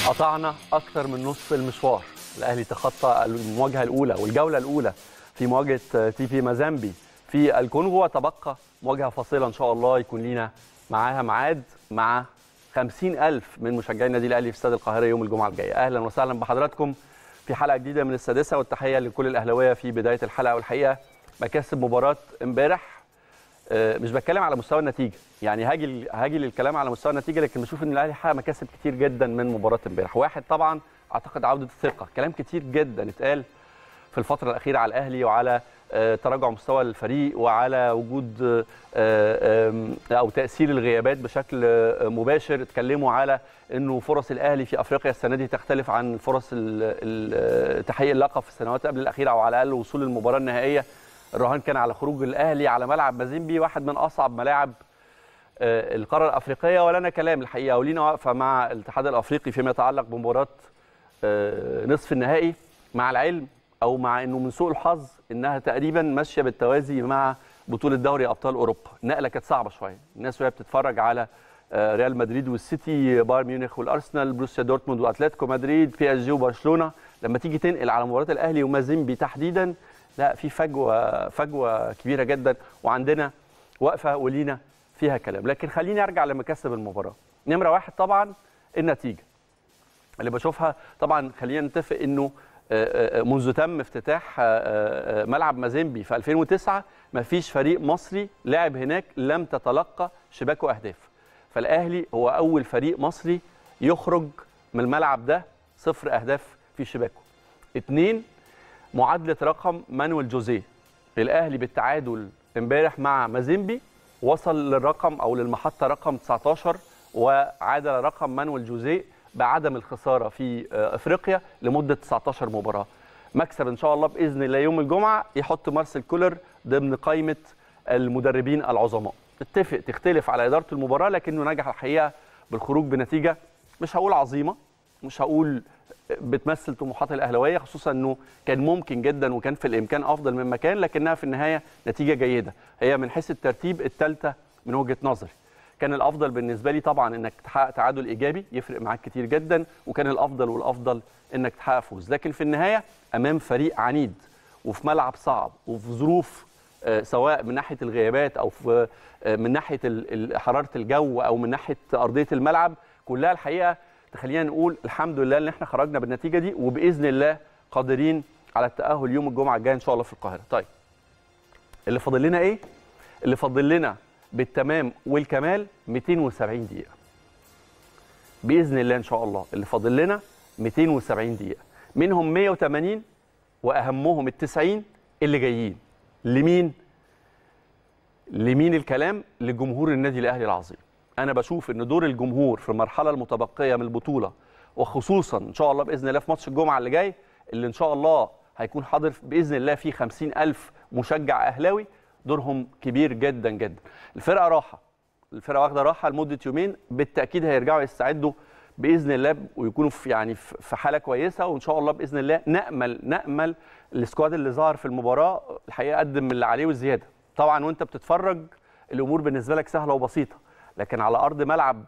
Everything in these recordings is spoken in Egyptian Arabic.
قطعنا اكثر من نصف المشوار الاهلي تخطى المواجهه الاولى والجوله الاولى في مواجهه تي بي مازامبي في الكونغو وتبقى مواجهه فاصله ان شاء الله يكون لينا معاها ميعاد مع 50000 من مشجعي النادي الاهلي في استاد القاهره يوم الجمعه الجايه اهلا وسهلا بحضراتكم في حلقه جديده من السادسه والتحيه لكل الاهلاويه في بدايه الحلقه والحقيقه مكاسب مباراه امبارح مش بتكلم على مستوى النتيجه يعني هاجي هاجي للكلام على مستوى النتيجه لكن بشوف ان الاهلي حقق مكاسب كتير جدا من مباراه امبارح واحد طبعا اعتقد عوده الثقه كلام كتير جدا اتقال في الفتره الاخيره على الاهلي وعلى تراجع مستوى الفريق وعلى وجود او تاثير الغيابات بشكل مباشر اتكلموا على انه فرص الاهلي في افريقيا السنه دي تختلف عن فرص تحقيق اللقب في السنوات قبل الاخيره او على الاقل وصول المباراه النهائيه الرهان كان على خروج الاهلي على ملعب مازيمبي واحد من اصعب ملاعب القاره الافريقيه ولنا كلام الحقيقه ولينا واقفه مع الاتحاد الافريقي فيما يتعلق بمباراه نصف النهائي مع العلم او مع انه من سوء الحظ انها تقريبا ماشيه بالتوازي مع بطوله دوري ابطال اوروبا النقله كانت صعبه شويه الناس وهي بتتفرج على ريال مدريد والسيتي بايرن ميونخ والارسنال بروسيا دورتموند واتلتيكو مدريد بي اس جي وبرشلونه لما تيجي تنقل على مباراه الاهلي ومازيمبي تحديدا لا في فجوه فجوه كبيره جدا وعندنا وقفه ولينا فيها كلام لكن خليني ارجع لمكاسب المباراه نمره واحد طبعا النتيجه اللي بشوفها طبعا خلينا نتفق انه منذ تم افتتاح ملعب مازيمبي في 2009 ما فيش فريق مصري لعب هناك لم تتلقى شباكه اهداف فالاهلي هو اول فريق مصري يخرج من الملعب ده صفر اهداف في شباكه اثنين معادله رقم مانويل جوزيه الاهلي بالتعادل امبارح مع مازيمبي وصل للرقم او للمحطه رقم 19 وعادل رقم مانويل جوزيه بعدم الخساره في افريقيا لمده 19 مباراه مكسب ان شاء الله باذن الله يوم الجمعه يحط مارسيل كولر ضمن قائمه المدربين العظماء اتفق تختلف على اداره المباراه لكنه نجح الحقيقه بالخروج بنتيجه مش هقول عظيمه مش هقول بتمثل طموحات الاهلاويه خصوصا انه كان ممكن جدا وكان في الامكان افضل من مكان لكنها في النهايه نتيجه جيده هي من حيث الترتيب الثالثه من وجهه نظري كان الافضل بالنسبه لي طبعا انك تحقق تعادل ايجابي يفرق معاك كتير جدا وكان الافضل والافضل انك تحقق فوز لكن في النهايه امام فريق عنيد وفي ملعب صعب وفي ظروف سواء من ناحيه الغيابات او في من ناحيه حراره الجو او من ناحيه ارضيه الملعب كلها الحقيقه تخلينا نقول الحمد لله ان احنا خرجنا بالنتيجه دي وباذن الله قادرين على التاهل يوم الجمعه الجايه ان شاء الله في القاهره طيب اللي فاضل لنا ايه اللي فاضل لنا بالتمام والكمال 270 دقيقه باذن الله ان شاء الله اللي فاضل لنا 270 دقيقه منهم 180 واهمهم ال 90 اللي جايين لمين لمين الكلام لجمهور النادي الاهلي العظيم انا بشوف ان دور الجمهور في المرحله المتبقيه من البطوله وخصوصا ان شاء الله باذن الله في ماتش الجمعه اللي جاي اللي ان شاء الله هيكون حاضر باذن الله فيه 50000 مشجع اهلاوي دورهم كبير جدا جدا الفرقه راحه الفرقه واخده راحه لمده يومين بالتاكيد هيرجعوا يستعدوا باذن الله ويكونوا في يعني في حاله كويسه وان شاء الله باذن الله نامل نامل السكواد اللي ظهر في المباراه الحقيقه قدم اللي عليه والزياده طبعا وانت بتتفرج الامور بالنسبه لك سهله وبسيطه لكن على ارض ملعب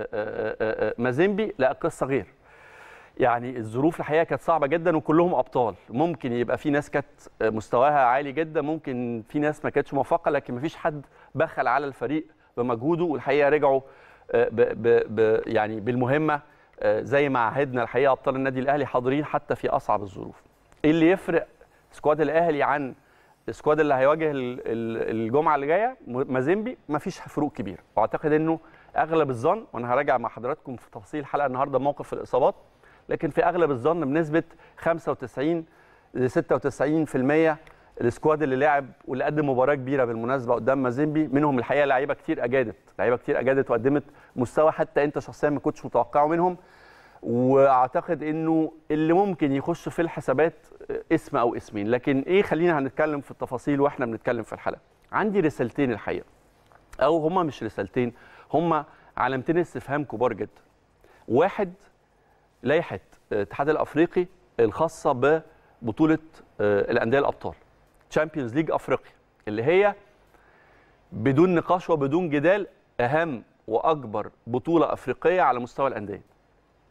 مازيمبي لا قصه غير يعني الظروف الحقيقه كانت صعبه جدا وكلهم ابطال ممكن يبقى في ناس كانت مستواها عالي جدا ممكن في ناس ما كانتش موفقه لكن ما فيش حد بخل على الفريق بمجهوده والحقيقه رجعوا ب ب ب يعني بالمهمه زي ما عهدنا الحقيقه ابطال النادي الاهلي حاضرين حتى في اصعب الظروف ايه اللي يفرق سكواد الاهلي عن السكواد اللي هيواجه الجمعه اللي جايه مازيمبي مفيش فروق كبيره واعتقد انه اغلب الظن وانا هراجع مع حضراتكم في تفاصيل الحلقه النهارده موقف الاصابات لكن في اغلب الظن بنسبه 95 ل 96% السكواد اللي لعب واللي قدم مباراه كبيره بالمناسبه قدام مازيمبي منهم الحقيقه لعيبه كتير اجادت لعيبه كتير اجادت وقدمت مستوى حتى انت شخصيا ما كنتش متوقعه منهم واعتقد انه اللي ممكن يخش في الحسابات اسم او اسمين لكن ايه خلينا هنتكلم في التفاصيل واحنا بنتكلم في الحلقه عندي رسالتين الحقيقه او هما مش رسالتين هما علامتين استفهام كبار جدا واحد لائحه الاتحاد الافريقي الخاصه ببطوله الانديه الابطال تشامبيونز ليج افريقيا اللي هي بدون نقاش وبدون جدال اهم واكبر بطوله افريقيه على مستوى الانديه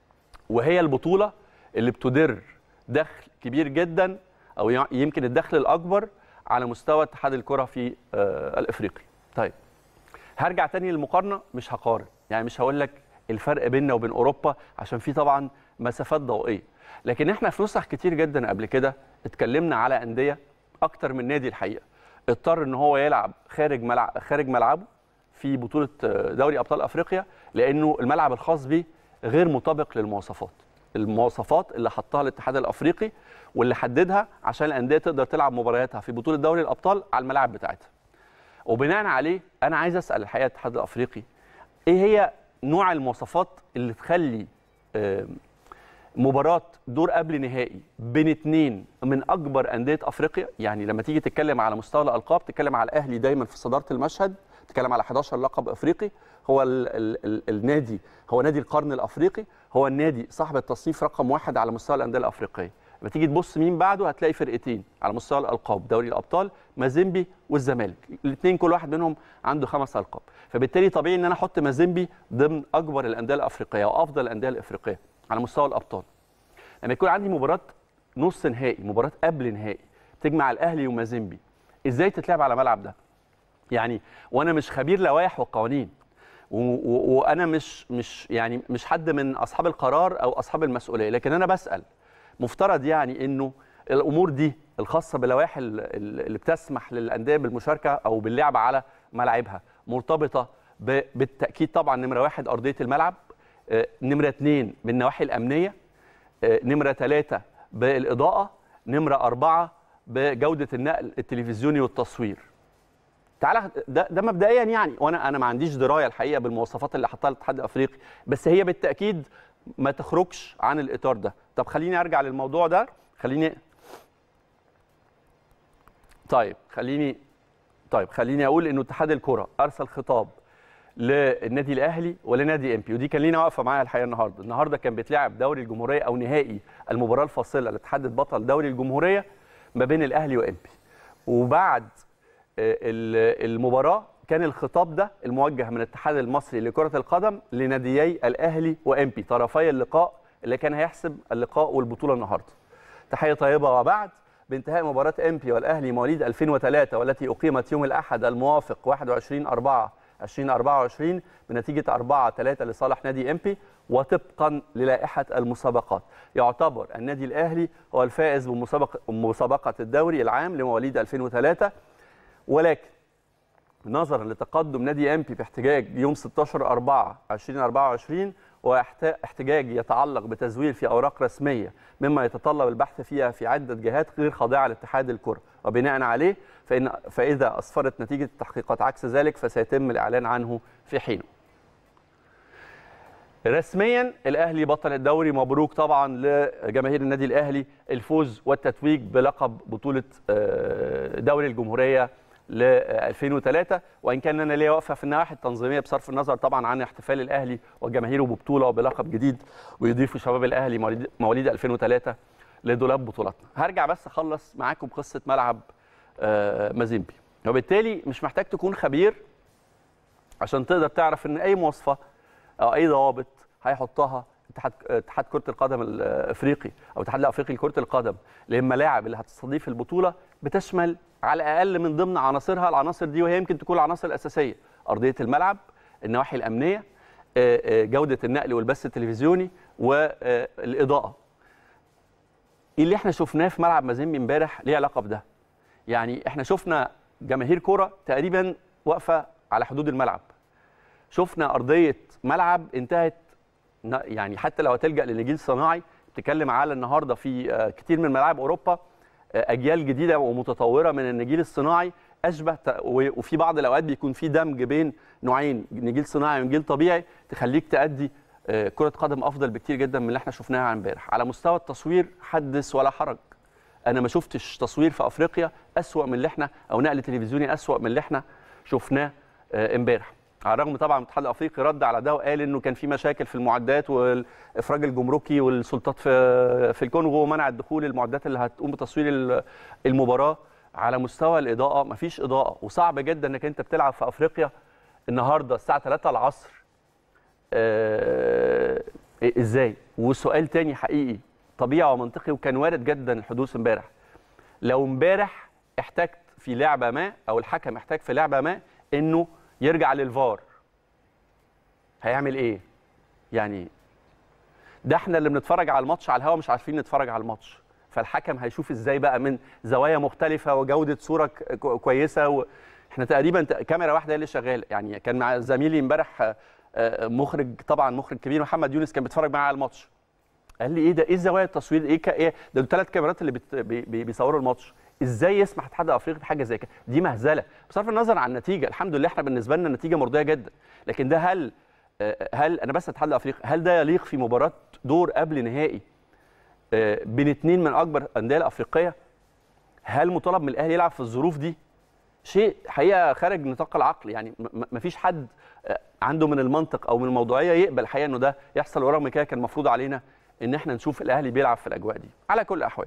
وهي البطوله اللي بتدر دخل كبير جدا او يع- يمكن الدخل الاكبر على مستوى اتحاد الكره في آه، الافريقي طيب هرجع تاني للمقارنه مش هقارن يعني مش هقول لك الفرق بيننا وبين اوروبا عشان في طبعا مسافات ضوئيه لكن احنا في نسخ كتير جدا قبل كده اتكلمنا على انديه اكتر من نادي الحقيقه اضطر ان هو يلعب خارج ملعب خارج ملعبه في بطوله آه، دوري ابطال افريقيا لانه الملعب الخاص بيه غير مطابق للمواصفات المواصفات اللي حطها الاتحاد الافريقي واللي حددها عشان الانديه تقدر تلعب مبارياتها في بطوله دوري الابطال على الملاعب بتاعتها وبناء عليه انا عايز اسال الحقيقه الاتحاد الافريقي ايه هي نوع المواصفات اللي تخلي آم، مباراه دور قبل نهائي بين اتنين من اكبر انديه افريقيا يعني لما تيجي تتكلم على مستوى الالقاب تتكلم على الاهلي دايما في صداره المشهد تتكلم على 11 لقب افريقي هو ال ال ال النادي هو نادي القرن الافريقي هو النادي صاحب التصنيف رقم واحد على مستوى الانديه الافريقيه لما تيجي تبص مين بعده هتلاقي فرقتين على مستوى الالقاب دوري الابطال مازيمبي والزمالك الاثنين كل واحد منهم عنده خمس القاب فبالتالي طبيعي ان انا احط مازيمبي ضمن اكبر الانديه الافريقيه وافضل الانديه الافريقيه على مستوى الابطال لما يكون عندي مباراه نص نهائي مباراه قبل نهائي تجمع الاهلي ومازيمبي ازاي تتلعب على الملعب ده يعني وانا مش خبير لوائح وقوانين و- و- وانا مش مش يعني مش حد من اصحاب القرار او اصحاب المسؤوليه لكن انا بسال مفترض يعني انه الامور دي الخاصه باللوائح ال- ال- اللي بتسمح للانديه بالمشاركه او باللعب على ملاعبها مرتبطه ب- بالتاكيد طبعا نمره واحد ارضيه الملعب آه، نمره اثنين بالنواحي الامنيه آه، نمره ثلاثه بالاضاءه نمره اربعه بجوده النقل التلفزيوني والتصوير تعالى ده ده مبدئيا يعني وانا انا ما عنديش درايه الحقيقه بالمواصفات اللي حطها الاتحاد الافريقي بس هي بالتاكيد ما تخرجش عن الاطار ده طب خليني ارجع للموضوع ده خليني طيب خليني طيب خليني اقول انه اتحاد الكره ارسل خطاب للنادي الاهلي ولنادي امبي ودي كان لينا واقفه معايا الحقيقه النهارده النهارده كان بيتلعب دوري الجمهوريه او نهائي المباراه الفاصله اللي تحدد بطل دوري الجمهوريه ما بين الاهلي وامبي وبعد آه، ال- المباراه كان الخطاب ده الموجه من الاتحاد المصري لكره القدم لناديي الاهلي وامبي طرفي اللقاء اللي كان هيحسب اللقاء والبطوله النهارده تحيه طيبه وبعد بانتهاء مباراه امبي والاهلي مواليد 2003 والتي اقيمت يوم الاحد الموافق 21 4 2024 بنتيجه 4 3 لصالح نادي امبي وطبقا للائحه المسابقات يعتبر النادي الاهلي هو الفائز بمسابقه مسابقه الدوري العام لمواليد 2003 ولكن نظرا لتقدم نادي امبي باحتجاج يوم 16 4 2024 واحتجاج يتعلق بتزوير في اوراق رسميه مما يتطلب البحث فيها في عده جهات غير خاضعه لاتحاد الكره وبناء عليه فإن فاذا اسفرت نتيجه التحقيقات عكس ذلك فسيتم الاعلان عنه في حينه. رسميا الاهلي بطل الدوري مبروك طبعا لجماهير النادي الاهلي الفوز والتتويج بلقب بطوله آه، دوري الجمهوريه ل 2003 وان كان انا ليا واقفه في النواحي التنظيميه بصرف النظر طبعا عن احتفال الاهلي وجماهيره ببطوله وبلقب جديد ويضيف شباب الاهلي مواليد مواليد 2003 لدولاب بطولاتنا هرجع بس اخلص معاكم قصه ملعب آه، مازيمبي وبالتالي مش محتاج تكون خبير عشان تقدر تعرف ان اي مواصفه او اي ضوابط هيحطها اتحاد اتحاد كره القدم الافريقي او الاتحاد الافريقي لكره القدم للملاعب اللي هتستضيف البطوله بتشمل على الاقل من ضمن عناصرها العناصر دي وهي يمكن تكون العناصر الاساسيه ارضيه الملعب النواحي الامنيه آه، آه، جوده النقل والبث التلفزيوني والاضاءه ايه اللي احنا شفناه في ملعب مازيمبي امبارح ليه علاقه بده يعني احنا شفنا جماهير كره تقريبا واقفه على حدود الملعب شفنا ارضيه ملعب انتهت ن- يعني حتى لو هتلجا لنجيل صناعي بتتكلم على النهارده في آه، كتير من ملاعب اوروبا آه، اجيال جديده ومتطوره من النجيل الصناعي اشبه ت- و- وفي بعض الاوقات بيكون في دمج بين نوعين نجيل صناعي ونجيل طبيعي تخليك تأدي آه، كره قدم افضل بكتير جدا من اللي احنا شفناها امبارح على مستوى التصوير حدث ولا حرج انا ما شفتش تصوير في افريقيا اسوا من اللي احنا او نقل تلفزيوني اسوا من اللي احنا شفناه آه، امبارح على الرغم طبعا الاتحاد الافريقي رد على ده وقال انه كان في مشاكل في المعدات والافراج الجمركي والسلطات في في الكونغو ومنع الدخول المعدات اللي هتقوم بتصوير ال- المباراه على مستوى الاضاءه مفيش اضاءه وصعب جدا انك انت بتلعب في افريقيا النهارده الساعه 3 العصر آه، إيه ازاي وسؤال تاني حقيقي طبيعي ومنطقي وكان وارد جدا الحدوث امبارح لو امبارح احتجت في لعبه ما او الحكم احتاج في لعبه ما انه يرجع للفار هيعمل ايه يعني ده احنا اللي بنتفرج على الماتش على الهوا مش عارفين نتفرج على الماتش فالحكم هيشوف ازاي بقى من زوايا مختلفه وجوده صوره ك- كو- كويسه و... احنا تقريبا ت- كاميرا واحده هي اللي شغاله يعني كان مع زميلي امبارح آه، آه، مخرج طبعا مخرج كبير محمد يونس كان بيتفرج معايا على الماتش قال لي ايه ده ايه زوايا التصوير ايه ك... ايه ده ثلاث كاميرات اللي بت... بي... بي... بيصوروا الماتش ازاي يسمح اتحاد افريقيا بحاجه زي كده دي مهزله بصرف النظر عن النتيجه الحمد لله احنا بالنسبه لنا النتيجه مرضيه جدا لكن ده هل آه، هل انا بس اتحاد افريقيا هل ده يليق في مباراه دور قبل نهائي آه، بين اثنين من اكبر الانديه الافريقيه هل مطالب من الاهلي يلعب في الظروف دي شيء حقيقه خارج نطاق العقل يعني ما فيش حد آه، عنده من المنطق او من الموضوعيه يقبل الحقيقه انه ده يحصل ورغم من كده كان المفروض علينا ان احنا نشوف الاهلي بيلعب في الاجواء دي على كل الاحوال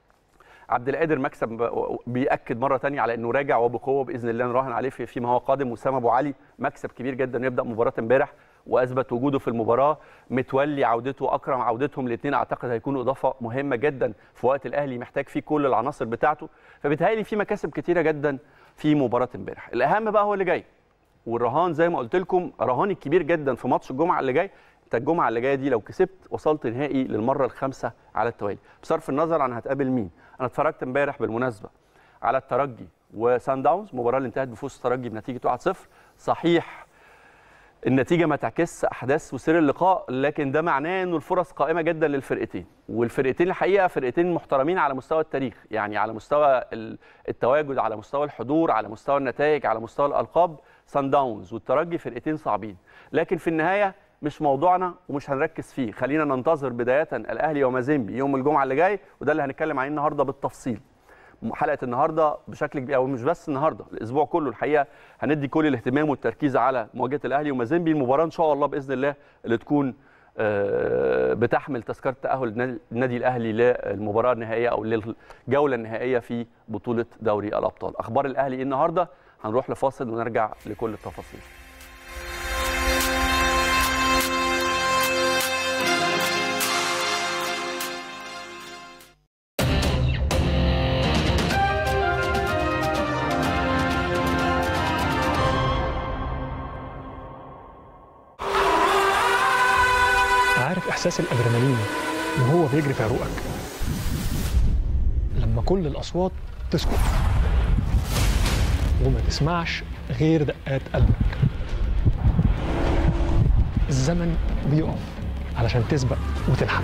عبد القادر مكسب ب- بياكد مره تانية على انه راجع وبقوه باذن الله نراهن عليه في- فيما هو قادم وسام ابو علي مكسب كبير جدا يبدا مباراه امبارح واثبت وجوده في المباراه متولي عودته اكرم عودتهم الاثنين اعتقد هيكونوا اضافه مهمه جدا في وقت الاهلي محتاج فيه كل العناصر بتاعته فبيتهيألي في مكاسب كتيره جدا في مباراه امبارح الاهم بقى هو اللي جاي والرهان زي ما قلت لكم رهاني كبير جدا في ماتش الجمعه اللي جاي انت الجمعه اللي جايه دي لو كسبت وصلت نهائي للمره الخامسه على التوالي بصرف النظر عن هتقابل مين انا اتفرجت امبارح بالمناسبه على الترجي وسان داونز مباراه اللي انتهت بفوز الترجي بنتيجه 1-0 صحيح النتيجه ما تعكسش احداث وسير اللقاء لكن ده معناه انه الفرص قائمه جدا للفرقتين والفرقتين الحقيقه فرقتين محترمين على مستوى التاريخ يعني على مستوى ال- التواجد على مستوى الحضور على مستوى النتائج على مستوى الالقاب سان داونز والترجي فرقتين صعبين لكن في النهايه مش موضوعنا ومش هنركز فيه خلينا ننتظر بدايه الاهلي ومازيمبي يوم الجمعه اللي جاي وده اللي هنتكلم عليه النهارده بالتفصيل حلقه النهارده بشكل كبير او مش بس النهارده الاسبوع كله الحقيقه هندي كل الاهتمام والتركيز على مواجهه الاهلي ومازيمبي المباراه ان شاء الله باذن الله اللي تكون آه، بتحمل تذكره تاهل النادي- النادي الاهلي للمباراه النهائيه او للجوله النهائيه في بطوله دوري الابطال اخبار الاهلي ايه النهارده هنروح لفاصل ونرجع لكل التفاصيل عارف احساس الادرينالين وهو بيجري في عروقك لما كل الاصوات تسكت وما تسمعش غير دقات قلبك الزمن بيقف علشان تسبق وتلحق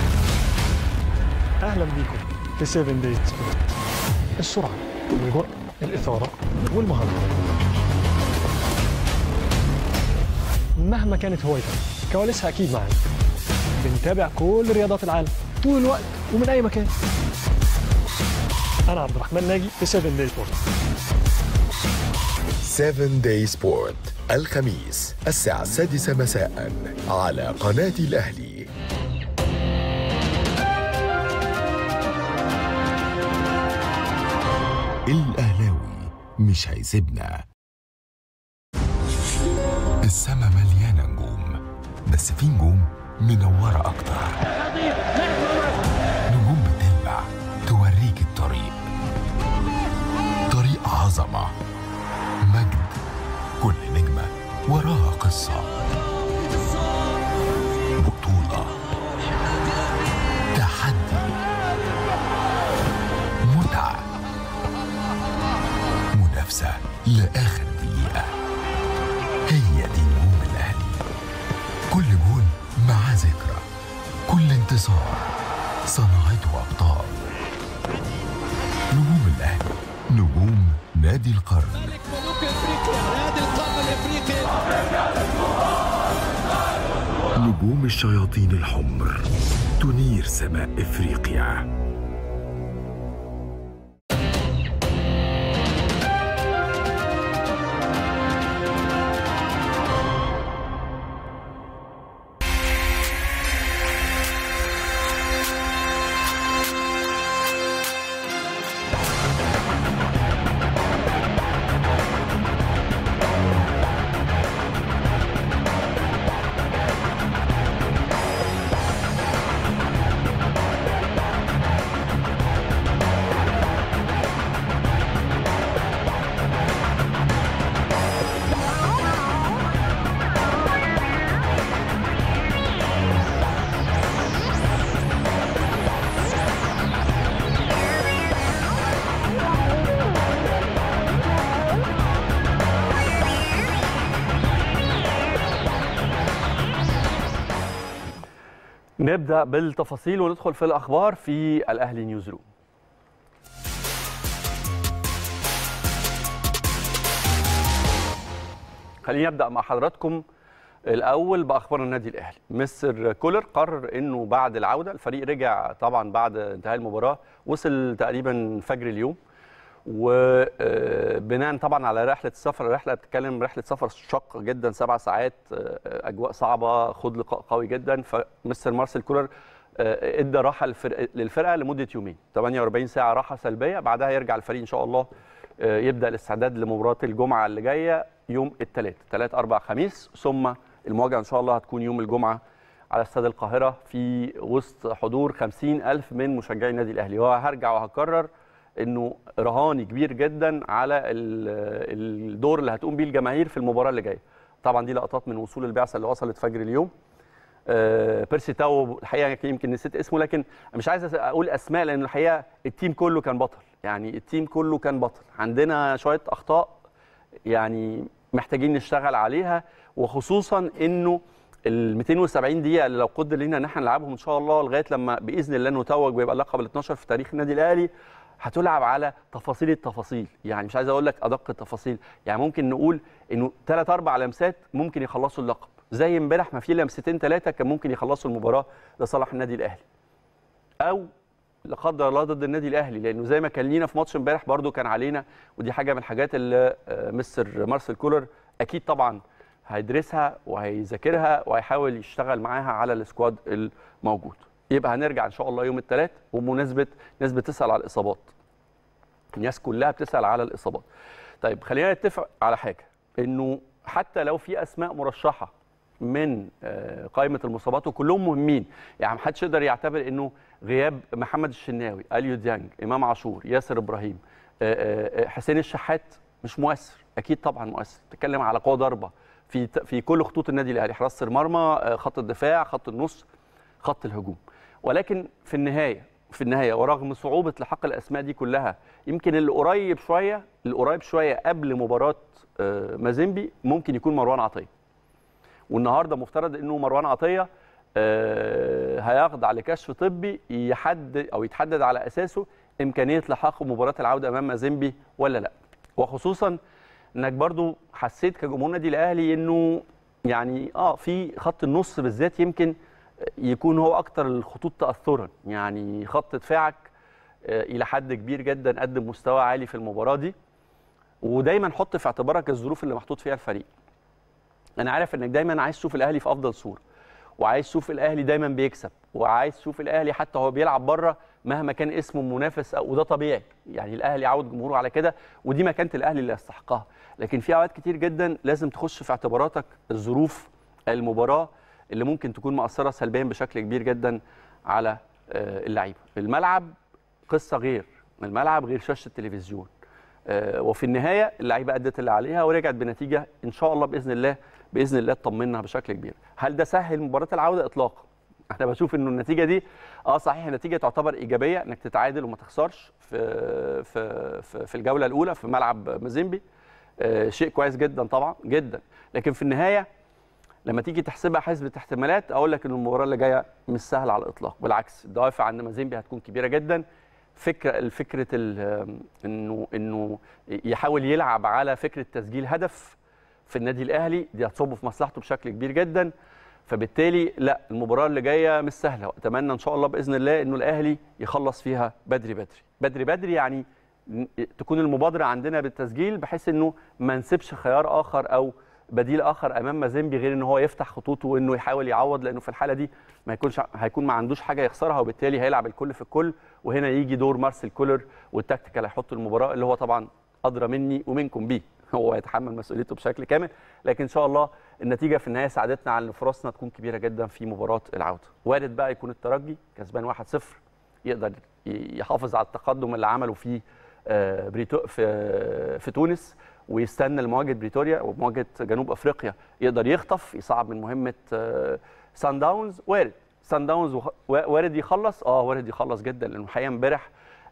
اهلا بيكم في 7 دايز السرعه والجرأه الاثاره والمهاره مهما كانت هوايتك كواليسها اكيد معانا بنتابع كل رياضات العالم طول الوقت ومن اي مكان انا عبد الرحمن ناجي في 7 دايز بورت 7 داي سبورت الخميس الساعة السادسة مساء على قناة الأهلي الأهلاوي مش هيسيبنا السما مليانة نجوم بس في نجوم منورة أكتر نجوم بتلمع توريك الطريق طريق عظمة مجد كل نجمة وراها قصة بطولة تحدي متعة منافسة لآخر دقيقة هي دي نجوم الأهلي كل جون مع ذكرى كل انتصار صنعته أبطال نجوم الأهلي نجوم نادي القرن ملوك افريقيا نادي القرن الافريقي نجوم الشياطين الحمر تنير سماء افريقيا نبدا بالتفاصيل وندخل في الاخبار في الاهلي نيوز روم خليني ابدا مع حضراتكم الاول باخبار النادي الاهلي مستر كولر قرر انه بعد العوده الفريق رجع طبعا بعد انتهاء المباراه وصل تقريبا فجر اليوم وبناء طبعا على رحله السفر الرحله بتتكلم رحله سفر شاقه جدا سبع ساعات آه، اجواء صعبه خد لقاء قوي جدا فمستر مارسيل كولر آه، ادى راحه للفرق- للفرقه لمده يومين 48 ساعه راحه سلبيه بعدها يرجع الفريق ان شاء الله آه، يبدا الاستعداد لمباراه الجمعه اللي جايه يوم الثلاث ثلاث اربع خميس ثم المواجهه ان شاء الله هتكون يوم الجمعه على استاد القاهره في وسط حضور 50 الف من مشجعي النادي الاهلي وهرجع وهكرر انه رهاني كبير جدا على ال- الدور اللي هتقوم بيه الجماهير في المباراه اللي جايه طبعا دي لقطات من وصول البعثه اللي وصلت فجر اليوم آه، بيرسي تاو الحقيقه يمكن نسيت اسمه لكن مش عايز اقول اسماء لان الحقيقه التيم كله كان بطل يعني التيم كله كان بطل عندنا شويه اخطاء يعني محتاجين نشتغل عليها وخصوصا انه ال 270 دقيقه اللي لو قدر لنا ان احنا نلعبهم ان شاء الله لغايه لما باذن الله نتوج ويبقى اللقب ال 12 في تاريخ النادي الاهلي هتلعب على تفاصيل التفاصيل يعني مش عايز اقول لك ادق التفاصيل يعني ممكن نقول انه ثلاث اربع لمسات ممكن يخلصوا اللقب زي امبارح ما في لمستين ثلاثه كان ممكن يخلصوا المباراه لصالح النادي الاهلي او لا قدر الله ضد النادي الاهلي لانه زي ما كان لينا في ماتش امبارح برده كان علينا ودي حاجه من الحاجات اللي آه، مستر مارسيل كولر اكيد طبعا هيدرسها وهيذاكرها وهيحاول يشتغل معاها على السكواد الموجود يبقى هنرجع ان شاء الله يوم الثلاث وبمناسبه ناس بتسال على الاصابات الناس كلها بتسال على الاصابات طيب خلينا نتفق على حاجه انه حتى لو في اسماء مرشحه من آه، قائمه المصابات وكلهم مهمين يعني ما حدش يقدر يعتبر انه غياب محمد الشناوي اليو ديانج امام عاشور ياسر ابراهيم آه، آه، حسين الشحات مش مؤثر اكيد طبعا مؤثر بتتكلم على قوه ضربه في في كل خطوط النادي الاهلي حراسه المرمى آه، خط الدفاع خط النص خط الهجوم ولكن في النهايه في النهايه ورغم صعوبه لحاق الاسماء دي كلها يمكن اللي قريب شويه اللي قريب شويه قبل مباراه آه، مازيمبي ممكن يكون مروان عطيه والنهارده مفترض انه مروان عطيه آه، هيخضع لكشف طبي يحدد او يتحدد على اساسه امكانيه لحاقه مباراه العوده امام مازيمبي ولا لا وخصوصا انك برضو حسيت كجمهور النادي الاهلي انه يعني اه في خط النص بالذات يمكن يكون هو اكتر الخطوط تاثرا يعني خط دفاعك آه، الى حد كبير جدا قدم مستوى عالي في المباراه دي ودايما حط في اعتبارك الظروف اللي محطوط فيها الفريق انا عارف انك دايما عايز تشوف الاهلي في افضل صوره وعايز تشوف الاهلي دايما بيكسب وعايز تشوف الاهلي حتى هو بيلعب بره مهما كان اسمه منافس أو- وده طبيعي يعني الاهلي عود جمهوره على كده ودي مكانه الاهلي اللي يستحقها لكن في اوقات كتير جدا لازم تخش في اعتباراتك الظروف المباراه اللي ممكن تكون مأثره سلبيا بشكل كبير جدا على آه، اللعيبه الملعب قصه غير الملعب غير شاشه التلفزيون آه، وفي النهايه اللعيبه ادت اللي عليها ورجعت بنتيجه ان شاء الله باذن الله باذن الله تطمنا بشكل كبير هل ده سهل مباراه العوده اطلاقا انا بشوف انه النتيجه دي اه صحيح النتيجه تعتبر ايجابيه انك تتعادل وما تخسرش في في في, في الجوله الاولى في ملعب مازيمبي آه، شيء كويس جدا طبعا جدا لكن في النهايه لما تيجي تحسبها حسبة احتمالات اقول لك ان المباراه اللي جايه مش سهله على الاطلاق بالعكس الدوافع عند مازيمبي هتكون كبيره جدا فكره الفكره ال- انه انه يحاول يلعب على فكره تسجيل هدف في النادي الاهلي دي هتصب في مصلحته بشكل كبير جدا فبالتالي لا المباراه اللي جايه مش سهله واتمنى ان شاء الله باذن الله انه الاهلي يخلص فيها بدري بدري بدري بدري يعني ن- تكون المبادره عندنا بالتسجيل بحيث انه ما نسيبش خيار اخر او بديل اخر امام مازيمبي غير ان هو يفتح خطوطه وانه يحاول يعوض لانه في الحاله دي ما يكونش هيكون ما عندوش حاجه يخسرها وبالتالي هيلعب الكل في الكل وهنا يجي دور مارسيل كولر والتكتيكال هيحط المباراه اللي هو طبعا ادرى مني ومنكم بيه هو يتحمل مسؤوليته بشكل كامل لكن ان شاء الله النتيجه في النهايه ساعدتنا على ان فرصنا تكون كبيره جدا في مباراه العوده وارد بقى يكون الترجي كسبان 1-0 يقدر ي- يحافظ على التقدم اللي عمله في آه، بريتو في في تونس ويستنى لمواجهه بريتوريا ومواجهه جنوب افريقيا يقدر يخطف يصعب من مهمه آه، سان داونز وارد سان داونز وخ- وارد يخلص اه وارد يخلص جدا لانه الحقيقه امبارح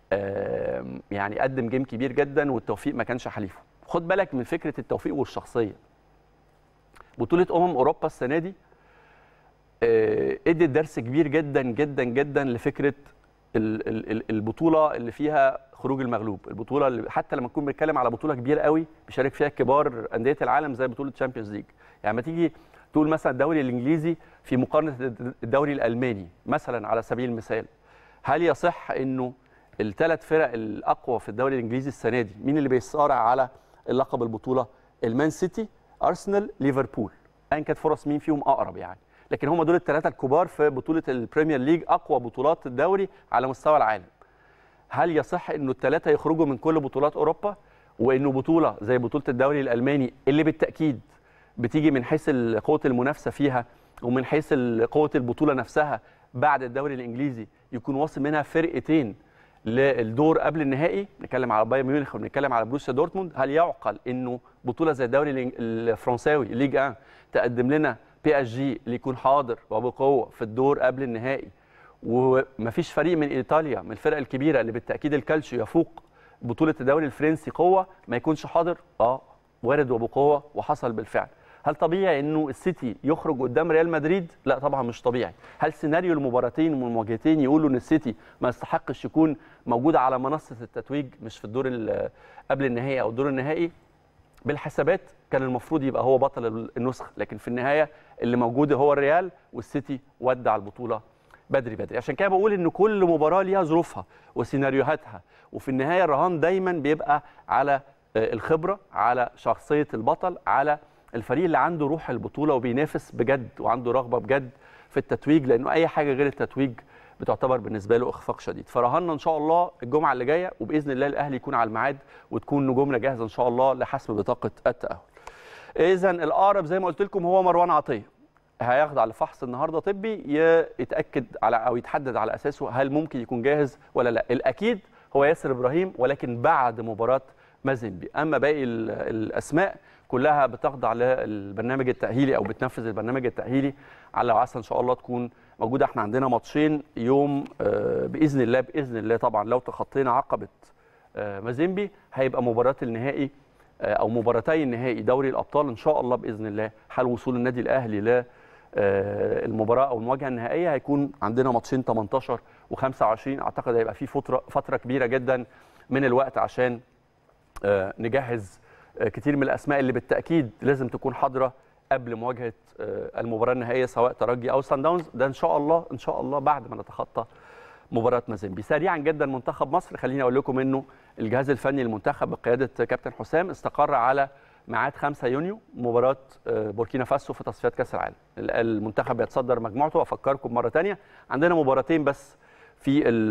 آم، يعني قدم جيم كبير جدا والتوفيق ما كانش حليفه خد بالك من فكره التوفيق والشخصيه بطوله امم اوروبا السنه دي آه، ادت درس كبير جدا جدا جدا لفكره ال- ال- ال- البطوله اللي فيها خروج المغلوب البطوله اللي حتى لما نكون بنتكلم على بطوله كبيره قوي بيشارك فيها كبار انديه العالم زي بطوله تشامبيونز ليج يعني لما تيجي تقول مثلا الدوري الانجليزي في مقارنه الدوري الالماني مثلا على سبيل المثال هل يصح انه الثلاث فرق الاقوى في الدوري الانجليزي السنه دي مين اللي بيصارع على اللقب البطوله المان سيتي ارسنال ليفربول ايا كانت فرص مين فيهم اقرب يعني لكن هم دول الثلاثه الكبار في بطوله البريمير ليج اقوى بطولات الدوري على مستوى العالم هل يصح انه الثلاثه يخرجوا من كل بطولات اوروبا وانه بطوله زي بطوله الدوري الالماني اللي بالتاكيد بتيجي من حيث ال- قوه المنافسه فيها ومن حيث ال- قوه البطوله نفسها بعد الدوري الانجليزي يكون واصل منها فرقتين للدور قبل النهائي نتكلم على بايرن ميونخ ونتكلم على بروسيا دورتموند هل يعقل انه بطوله زي الدوري الإنج- الفرنساوي ليج 1 تقدم لنا بي اس جي اللي يكون حاضر وبقوه في الدور قبل النهائي ومفيش فريق من ايطاليا من الفرق الكبيره اللي بالتاكيد الكالتشيو يفوق بطوله الدوري الفرنسي قوه ما يكونش حاضر اه وارد وبقوه وحصل بالفعل هل طبيعي انه السيتي يخرج قدام ريال مدريد لا طبعا مش طبيعي هل سيناريو المباراتين والمواجهتين يقولوا ان السيتي ما يستحقش يكون موجود على منصه التتويج مش في الدور ال- قبل النهائي او الدور النهائي بالحسابات كان المفروض يبقى هو بطل النسخه لكن في النهايه اللي موجود هو الريال والسيتي ودع البطوله بدري بدري عشان كده بقول ان كل مباراه ليها ظروفها وسيناريوهاتها وفي النهايه الرهان دايما بيبقى على آه، الخبره على شخصيه البطل على الفريق اللي عنده روح البطوله وبينافس بجد وعنده رغبه بجد في التتويج لانه اي حاجه غير التتويج بتعتبر بالنسبه له اخفاق شديد فرهنا ان شاء الله الجمعه اللي جايه وباذن الله الاهلي يكون على الميعاد وتكون نجومنا جاهزه ان شاء الله لحسم بطاقه التاهل اذا الاقرب زي ما قلت لكم هو مروان عطيه هيخضع لفحص النهارده طبي ي- يتاكد على او يتحدد على اساسه هل ممكن يكون جاهز ولا لا الاكيد هو ياسر ابراهيم ولكن بعد مباراه مازيمبي اما باقي ال- الاسماء كلها بتخضع للبرنامج التاهيلي او بتنفذ البرنامج التاهيلي على وعسى ان شاء الله تكون موجوده احنا عندنا ماتشين يوم آه، باذن الله باذن الله طبعا لو تخطينا عقبه آه، مازيمبي هيبقى مباراه النهائي آه، او مباراتي النهائي دوري الابطال ان شاء الله باذن الله حال وصول النادي الاهلي ل آه، المباراه او المواجهه النهائيه هيكون عندنا ماتشين 18 و25 اعتقد هيبقى في فتره فتره كبيره جدا من الوقت عشان آه، نجهز آه، كتير من الاسماء اللي بالتاكيد لازم تكون حاضره قبل مواجهه آه، المباراه النهائيه سواء ترجي او سان داونز ده ان شاء الله ان شاء الله بعد ما نتخطى مباراه مازيمبي سريعا جدا منتخب مصر خليني اقول لكم انه الجهاز الفني للمنتخب بقياده كابتن حسام استقر على ميعاد 5 يونيو مباراه آه، بوركينا فاسو في تصفيات كاس العالم ال- المنتخب يتصدر مجموعته وافكركم مره ثانيه عندنا مباراتين بس في ال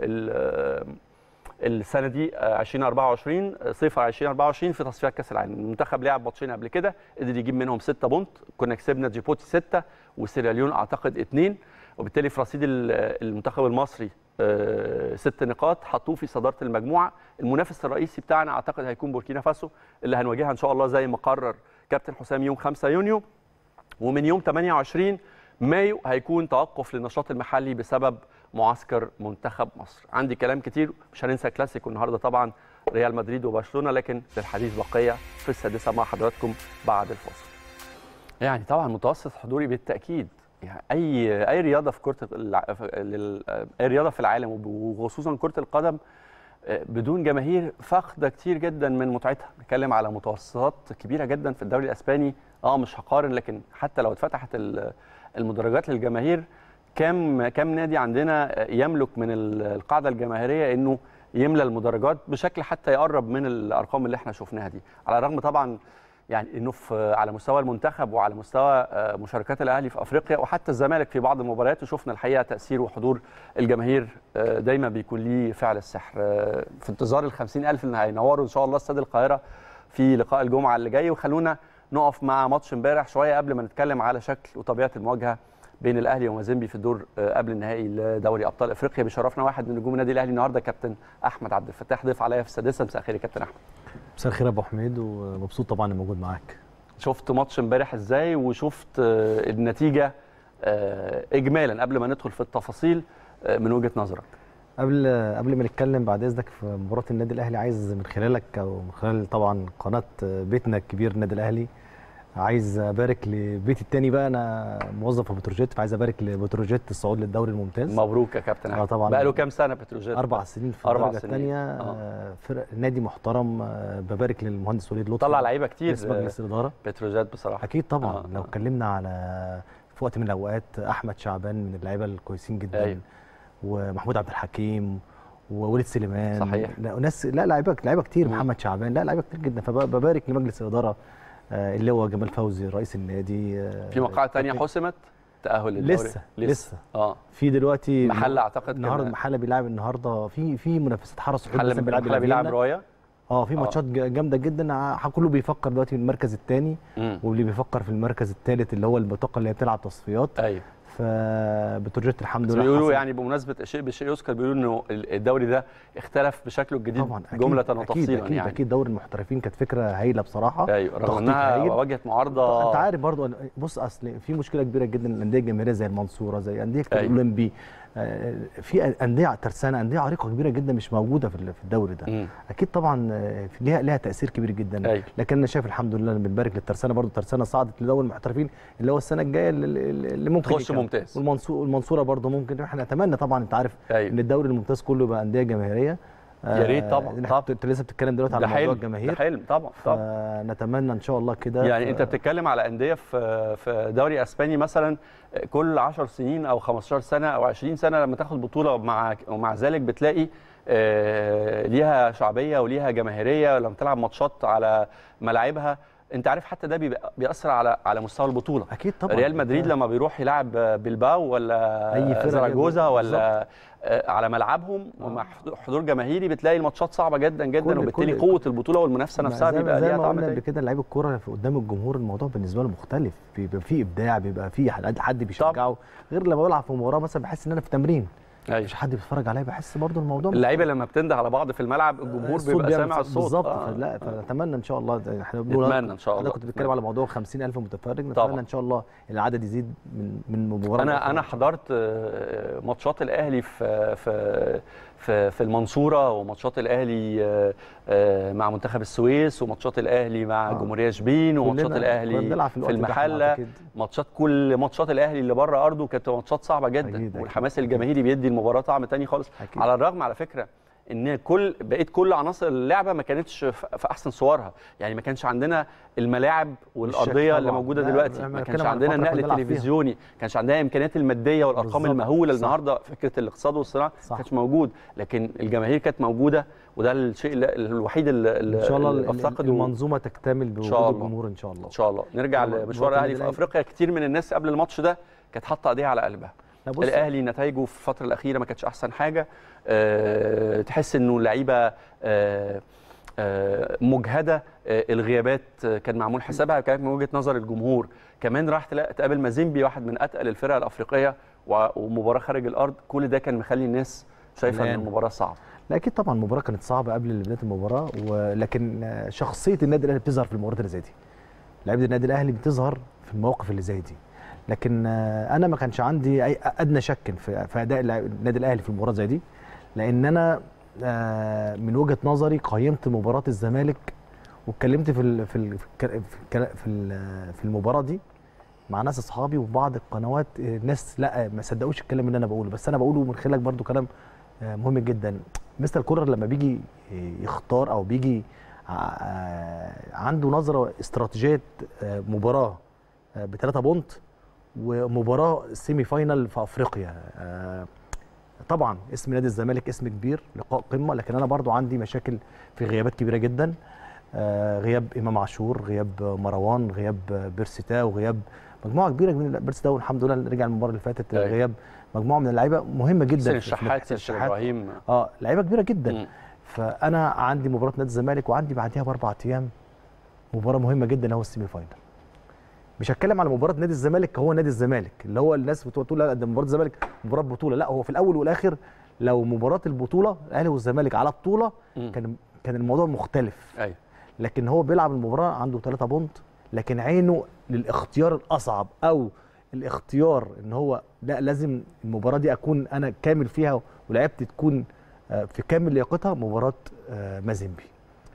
ال السنه دي آه، 2024 آه، صفر 2024 في تصفيات كاس العالم المنتخب لعب ماتشين قبل كده قدر يجيب منهم 6 بونت كنا كسبنا جيبوتي 6 وسيراليون اعتقد 2 وبالتالي في رصيد ال- المنتخب المصري آه، ست نقاط حطوه في صداره المجموعه المنافس الرئيسي بتاعنا اعتقد هيكون بوركينا فاسو اللي هنواجهها ان شاء الله زي ما قرر كابتن حسام يوم 5 يونيو ومن يوم 28 مايو هيكون توقف للنشاط المحلي بسبب معسكر منتخب مصر عندي كلام كتير مش هننسى كلاسيكو النهارده طبعا ريال مدريد وبرشلونه لكن للحديث بقيه في السادسه مع حضراتكم بعد الفاصل يعني طبعا متوسط حضوري بالتاكيد يعني اي اي رياضه في كره الع... في- لل- اي رياضه في العالم وخصوصا كره القدم آه، بدون جماهير فاقده كتير جدا من متعتها نتكلم على متوسطات كبيره جدا في الدوري الاسباني اه مش هقارن لكن حتى لو اتفتحت ال- المدرجات للجماهير كم كم نادي عندنا يملك من ال- القاعده الجماهيريه انه يملى المدرجات بشكل حتى يقرب من الارقام اللي احنا شفناها دي على الرغم طبعا يعني انه في على مستوى المنتخب وعلى مستوى آه، مشاركات الاهلي في افريقيا وحتى الزمالك في بعض المباريات وشفنا الحقيقه تاثير وحضور الجماهير آه، دايما بيكون ليه فعل السحر آه، في انتظار ال 50000 اللي هينوروا ان شاء الله استاد القاهره في لقاء الجمعه اللي جاي وخلونا نقف مع ماتش امبارح شويه قبل ما نتكلم على شكل وطبيعه المواجهه بين الاهلي ومازيمبي في الدور آه، قبل النهائي لدوري ابطال افريقيا بيشرفنا واحد من نجوم النادي الاهلي النهارده كابتن احمد عبد الفتاح ضيف عليا في السادسه مساء الخير يا كابتن احمد مساء الخير يا ابو حميد ومبسوط طبعا اني موجود معاك شفت ماتش امبارح ازاي وشفت آه، النتيجه آه، اجمالا قبل ما ندخل في التفاصيل آه، من وجهه نظرك قبل قبل ما نتكلم بعد اذنك في مباراه النادي الاهلي عايز من خلالك او من خلال طبعا قناه بيتنا الكبير النادي الاهلي عايز ابارك لبيتي التاني بقى انا موظف في بتروجيت فعايز ابارك لبتروجيت الصعود للدوري الممتاز مبروك يا كابتن اه أحمد. طبعا. بقى له كام سنه بتروجيت اربع سنين في أربع الدرجه سنين. الثانيه آه. فرق نادي محترم آه، ببارك للمهندس وليد لطفي طلع لعيبه كتير رئيس مجلس الاداره بتروجيت بصراحه اكيد طبعا آه، لو آه. اتكلمنا على في وقت من الاوقات احمد شعبان من اللعيبه الكويسين جدا أيوة. ومحمود عبد الحكيم ووليد سليمان صحيح. لا ناس لا لعيبه لعيبه كتير مم. محمد شعبان لا لعيبه كتير جدا فببارك لمجلس الاداره آه، اللي هو جمال فوزي رئيس النادي آه، في مقاعد تانية كابتن- حسمت تاهل للدوري لسه لسه اه في دلوقتي محل اعتقد النهارده كان- المحله بيلعب النهارده في في منافسات حرس حدود محل مثلا بيلعب محل بيلعب فيينا. رايه اه في آه. ماتشات ج- جامده جدا ع- كله بيفكر دلوقتي في المركز الثاني مم. واللي بيفكر في المركز الثالث اللي هو البطاقه اللي هي بتلعب تصفيات ايوه فبتروجيت الحمد بس لله بيقولوا حصل- يعني بمناسبه شيء بشيء يذكر بيقولوا انه الدوري ده اختلف بشكله الجديد طبعا أكيد جمله أكيد وتفصيلا أكيد يعني اكيد دوري المحترفين كانت فكره هايله بصراحه ايوه رغم تخطيط انها هايل. واجهت معارضه انت عارف برضو أنا- بص اصل في مشكله كبيره جدا الانديه الجماهيريه زي المنصوره زي انديه كتير أيوة. الاولمبي آه، في انديه ترسانه انديه عريقه كبيره جدا مش موجوده في ال- في الدوري ده مم. اكيد طبعا آه، في- ليها ليها تاثير كبير جدا أيوة. لكن انا شايف الحمد لله بنبارك للترسانه برضو الترسانه صعدت لدوري المحترفين اللي هو السنه الجايه اللي, اللي ممكن تخش يكمل. ممتاز. والمنصوره والمنصوره برضو ممكن احنا نتمنى طبعا انت عارف أيوة. ان الدوري الممتاز كله يبقى انديه جماهيريه يا ريت طبعاً، إحنا- طبعاً. انت لسه بتتكلم دلوقتي على ده موضوع حلم ده الجماهير حلم طبعا طبعا فنتمنى ان شاء الله كده يعني ف- انت بتتكلم على انديه في في دوري اسباني مثلا كل 10 سنين او 15 سنه او 20 سنه لما تاخد بطوله ومع ومع ذلك بتلاقي آه، ليها شعبيه وليها جماهيريه لما تلعب ماتشات على ملاعبها انت عارف حتى ده بيبقى- بيأثر على على مستوى البطوله اكيد طبعا ريال مدريد لما بيروح يلعب بلباو ولا أي فرقة زراجوزا ليها- ولا آه، على ملعبهم ومع حضور جماهيري بتلاقي الماتشات صعبه جدا جدا كل- وبالتالي كل- قوه البطوله والمنافسه ما نفسها زي ما- بيبقى زي ليها ما طعم قلنا تاني قبل كده لعيب الكوره في قدام الجمهور الموضوع بالنسبه له مختلف بيبقى فيه ابداع بيبقى فيه حد حد بيشجعه غير لما بلعب في مباراه مثلا بحس ان انا في تمرين أيوة. مش حد بيتفرج عليا بحس برضو الموضوع اللعيبه لما بتنده على بعض في الملعب الجمهور الصوت بيبقى بيعمل سامع صوت. الصوت بالظبط آه. فلا فنتمنى ان شاء الله ده احنا نتمنى إن شاء الله. انا كنت بتكلم نتمنى. على موضوع 50000 متفرج نتمنى طبعاً. ان شاء الله العدد يزيد من من مباراه انا لأخرى. انا حضرت آه، ماتشات الاهلي في في في في المنصوره وماتشات الاهلي آه، آه، مع منتخب السويس وماتشات الاهلي مع آه. جمهوريه شبين وماتشات كلنا الاهلي كنا بنلعب في, الوقت ده إحنا المحله أعتقد. ماتشات كل ماتشات الاهلي اللي بره ارضه كانت ماتشات صعبه جدا أكيد، أكيد. والحماس الجماهيري بيدي المباراه طعم تاني خالص أكيد. على الرغم على فكره ان كل بقيت كل عناصر اللعبه ما كانتش في في احسن صورها يعني ما كانش عندنا الملاعب والارضيه اللي طبعاً. موجوده لا، دلوقتي إحنا ما بنتكلم كانش عن عندنا الفترة النقل اللي بنلعب فيها. التلفزيوني ما كانش عندنا الامكانيات الماديه والارقام بالظبط. المهوله صح. النهارده فكره الاقتصاد والصناعه ما صح. كانش موجود لكن الجماهير كانت موجوده وده الشيء اللي- الوحيد اللي ان شاء الله اللي ال- ال- افتقده المنظومه تكتمل بوجود شاء الله. الجمهور ان شاء الله ان شاء الله نرجع طبعاً. لمشوار بطل الاهلي في الأهلي. افريقيا كتير من الناس قبل الماتش ده كانت حاطه ايديها على قلبها لا بص الاهلي نتائجه في الفتره الاخيره ما كانتش احسن حاجه أه تحس انه اللعيبه أه آه، مجهده آه، الغيابات آه، كان معمول حسابها كانت من وجهه نظر الجمهور كمان راح تلا- تقابل مازيمبي واحد من اتقل الفرق الافريقيه و- ومباراه خارج الارض كل ده كان مخلي الناس شايفه ان قلقان. المباراه صعبه لا اكيد طبعا المباراه كانت صعبه قبل بدايه المباراه ولكن آه، شخصيه النادي الاهلي بتظهر في المباريات اللي زي دي لعيبه النادي الاهلي بتظهر في المواقف اللي زي دي لكن آه، انا ما كانش عندي اي ادنى شك في في اداء اللاعب- النادي الاهلي في المباراه زي دي لان انا آه، من وجهه نظري قيمت مباراه الزمالك واتكلمت في ال في ال في الك- في الك- في ال- في المباراه دي مع ناس اصحابي وبعض القنوات آه، ناس لا ما صدقوش الكلام اللي انا بقوله بس انا بقوله من خلالك برضو كلام آه، مهم جدا مستر كولر لما بيجي يختار او بيجي ع- عنده نظره استراتيجيه آه، مباراه بثلاثة بونت ومباراه سيمي فاينال في افريقيا آه، طبعا اسم نادي الزمالك اسم كبير لقاء قمه لكن انا برضو عندي مشاكل في غيابات كبيره جدا آه، غياب امام عاشور غياب مروان غياب بيرسيتا وغياب مجموعه كبيره من بيرسيتا والحمد لله رجع المباراه اللي فاتت أيوة. غياب مجموعه من اللعيبه مهمه جدا حسين في- في الشحات حسين سيد ابراهيم اه لعيبه كبيره جدا مم. فانا عندي مباراه نادي الزمالك وعندي بعديها باربع ايام مباراه مهمه جدا هو السيمي فاينال مش هتكلم على مباراه نادي الزمالك هو نادي الزمالك اللي هو الناس بتقول تقول لا ده مباراه الزمالك مباراه بطوله لا هو في الاول والاخر لو مباراه البطوله الاهلي والزمالك على بطوله مم. كان كان الموضوع مختلف ايوه لكن هو بيلعب المباراه عنده 3 بونت لكن عينه للاختيار الاصعب او الاختيار ان هو لا لازم المباراه دي اكون انا كامل فيها ولعبت تكون آه، في كامل لياقتها مباراه آه، مازيمبي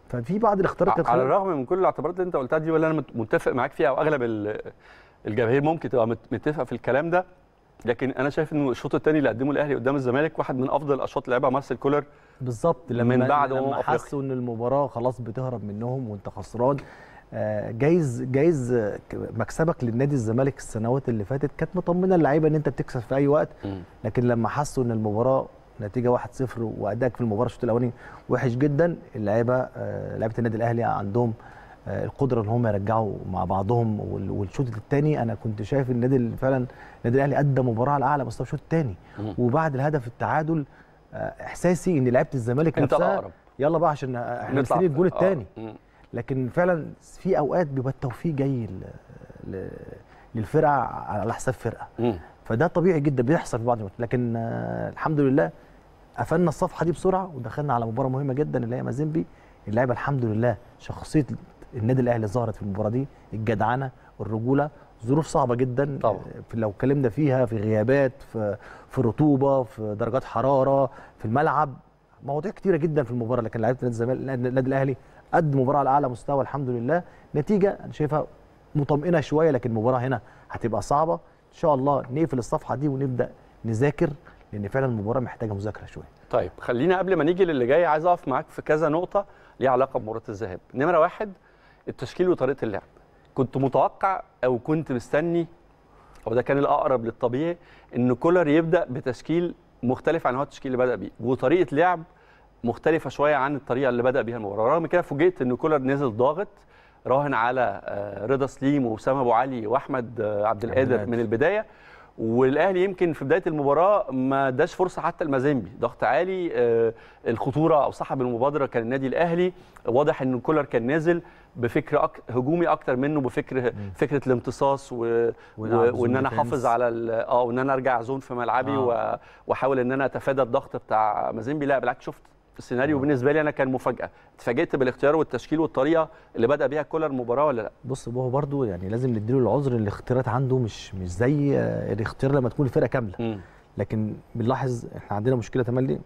ففي بعض الاختيارات كانت على خلال- الرغم من كل الاعتبارات اللي انت قلتها دي ولا انا مت- متفق معاك فيها او اغلب ال- الجماهير ممكن تبقى مت- متفقه في الكلام ده لكن انا شايف انه الشوط الثاني اللي قدمه الاهلي قدام الزمالك واحد من افضل الاشواط اللي لعبها مارسيل كولر بالظبط لما من بعد أمم لما أفريقيا. حسوا ان المباراه خلاص بتهرب منهم وانت خسران آه، جايز جايز آه، ك- مكسبك للنادي الزمالك السنوات اللي فاتت كانت مطمنه اللعيبه ان انت بتكسب في اي وقت لكن لما حسوا ان المباراه نتيجه 1-0 وادائك في المباراه الشوط الاولاني وحش جدا اللعيبه آه، لعيبه النادي الاهلي عندهم آه، القدره ان هم يرجعوا مع بعضهم وال- والشوط الثاني انا كنت شايف النادي ال- فعلا النادي الاهلي ادى مباراه على اعلى مستوى الشوط الثاني مم. وبعد الهدف التعادل آه، احساسي ان لعيبه الزمالك انت نفسها الاقرب يلا بقى عشان احنا نطلع مستنيين الجول آه. الثاني مم. لكن فعلا في اوقات بيبقى التوفيق جاي ل- ل- للفرقه على حساب فرقه مم. فده طبيعي جدا بيحصل في بعض الماتشات لكن آه، الحمد لله قفلنا الصفحه دي بسرعه ودخلنا على مباراه مهمه جدا اللي هي مازيمبي اللعيبه الحمد لله شخصيه النادي الاهلي ظهرت في المباراه دي الجدعنه والرجوله ظروف صعبه جدا طبعا. آه، في- لو اتكلمنا فيها في غيابات في في رطوبه في درجات حراره في الملعب مواضيع كتيره جدا في المباراه لكن لعيبه نادي الزمالك النادي الاهلي قد مباراه على اعلى مستوى الحمد لله نتيجه انا شايفها مطمئنه شويه لكن المباراه هنا هتبقى صعبه ان شاء الله نقفل الصفحه دي ونبدا نذاكر لان فعلا المباراه محتاجه مذاكره شويه طيب خلينا قبل ما نيجي للي جاي عايز اقف معاك في كذا نقطه ليها علاقه بمباراه الذهاب نمره واحد التشكيل وطريقه اللعب كنت متوقع او كنت مستني او ده كان الاقرب للطبيعي ان كولر يبدا بتشكيل مختلف عن هو التشكيل اللي بدا بيه وطريقه لعب مختلفه شويه عن الطريقه اللي بدا بيها المباراه رغم كده فوجئت ان كولر نزل ضاغط راهن على آه، رضا سليم واسامه ابو علي واحمد آه، عبد القادر القادر. من البدايه والاهلي يمكن في بدايه المباراه ما اداش فرصه حتى المازيمبي ضغط عالي آه، الخطوره او صاحب المبادره كان النادي الاهلي واضح ان كولر كان نازل بفكر أك... هجومي اكتر منه بفكر فكره الامتصاص و... و... ونلعب وان زون انا ديفنس. احافظ على ال... اه وان انا ارجع زون في ملعبي آه. و... واحاول ان انا اتفادى الضغط بتاع مازيمبي لا بالعكس شفت السيناريو بالنسبه لي انا كان مفاجاه اتفاجئت بالاختيار والتشكيل والطريقه اللي بدا بيها كولر المباراه ولا لا بص هو برضو يعني لازم نديله العذر ان الاختيارات عنده مش مش زي آه، الاختيار لما تكون الفرقه كامله مم. لكن بنلاحظ احنا عندنا مشكله تملي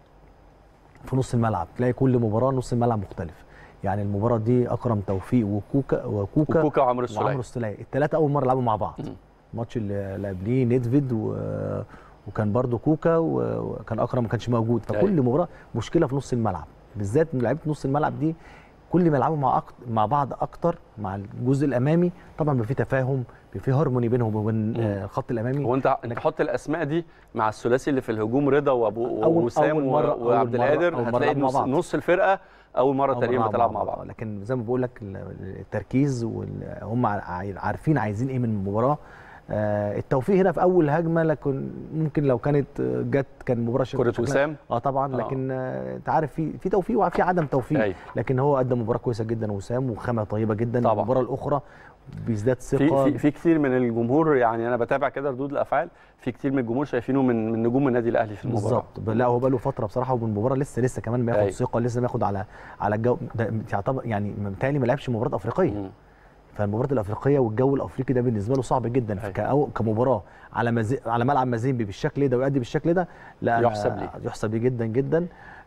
في نص الملعب تلاقي كل مباراه نص الملعب مختلف يعني المباراه دي اكرم توفيق وكوكا وكوكا وكوكا وعمرو السوليه وعمرو السوليه الثلاثه اول مره لعبوا مع بعض مم. الماتش اللي اللي قبليه نيدفيد و... وكان برضو كوكا و- وكان اكرم ما كانش موجود فكل أيوة. مباراه مشكله في نص الملعب بالذات من لعيبه نص الملعب دي كل ما يلعبوا مع أكتر مع بعض اكتر مع الجزء الامامي طبعا بيبقى في تفاهم بيبقى في هارموني بينهم وبين آه، الخط الامامي هو انت انت حط الاسماء دي مع الثلاثي اللي في الهجوم رضا وابو أول- وسام أول مرة- أول وعبد مرة- القادر أول مرة هتلاقي لعبوا مع نص, بعض. نص الفرقه اول مره أول تقريبا مرة بتلعب مع مع بعض لكن زي ما بقول لك التركيز وهم عارفين عايزين ايه من المباراه آه، التوفيق هنا في اول هجمه لكن ممكن لو كانت جت كان المباراه شك- كره شكلها- وسام اه طبعا آه. لكن آه، انت عارف في في توفيق وفي عدم توفيق أيوة. لكن هو قدم مباراه كويسه جدا وسام وخامه طيبه جدا طبعا. المباراه الاخرى بيزداد في ثقه في في كتير من الجمهور يعني انا بتابع كده ردود الافعال في كتير من الجمهور شايفينه من من نجوم النادي الاهلي في المباراه بالظبط لا هو بقى له فتره بصراحه وبالمباراه لسه لسه كمان بياخد أيوة. ثقه لسه بياخد على على الجو ده يعتبر يعني متهيألي ما لعبش مباراه افريقيه مم. فالمباراه الافريقيه والجو الافريقي ده بالنسبه له صعب جدا أيوة. كأو كمباراه على مزي... على ملعب مازيمبي بالشكل ده ويؤدي بالشكل ده لا أنا- يحسب ليه. يحسب ليه جدا جدا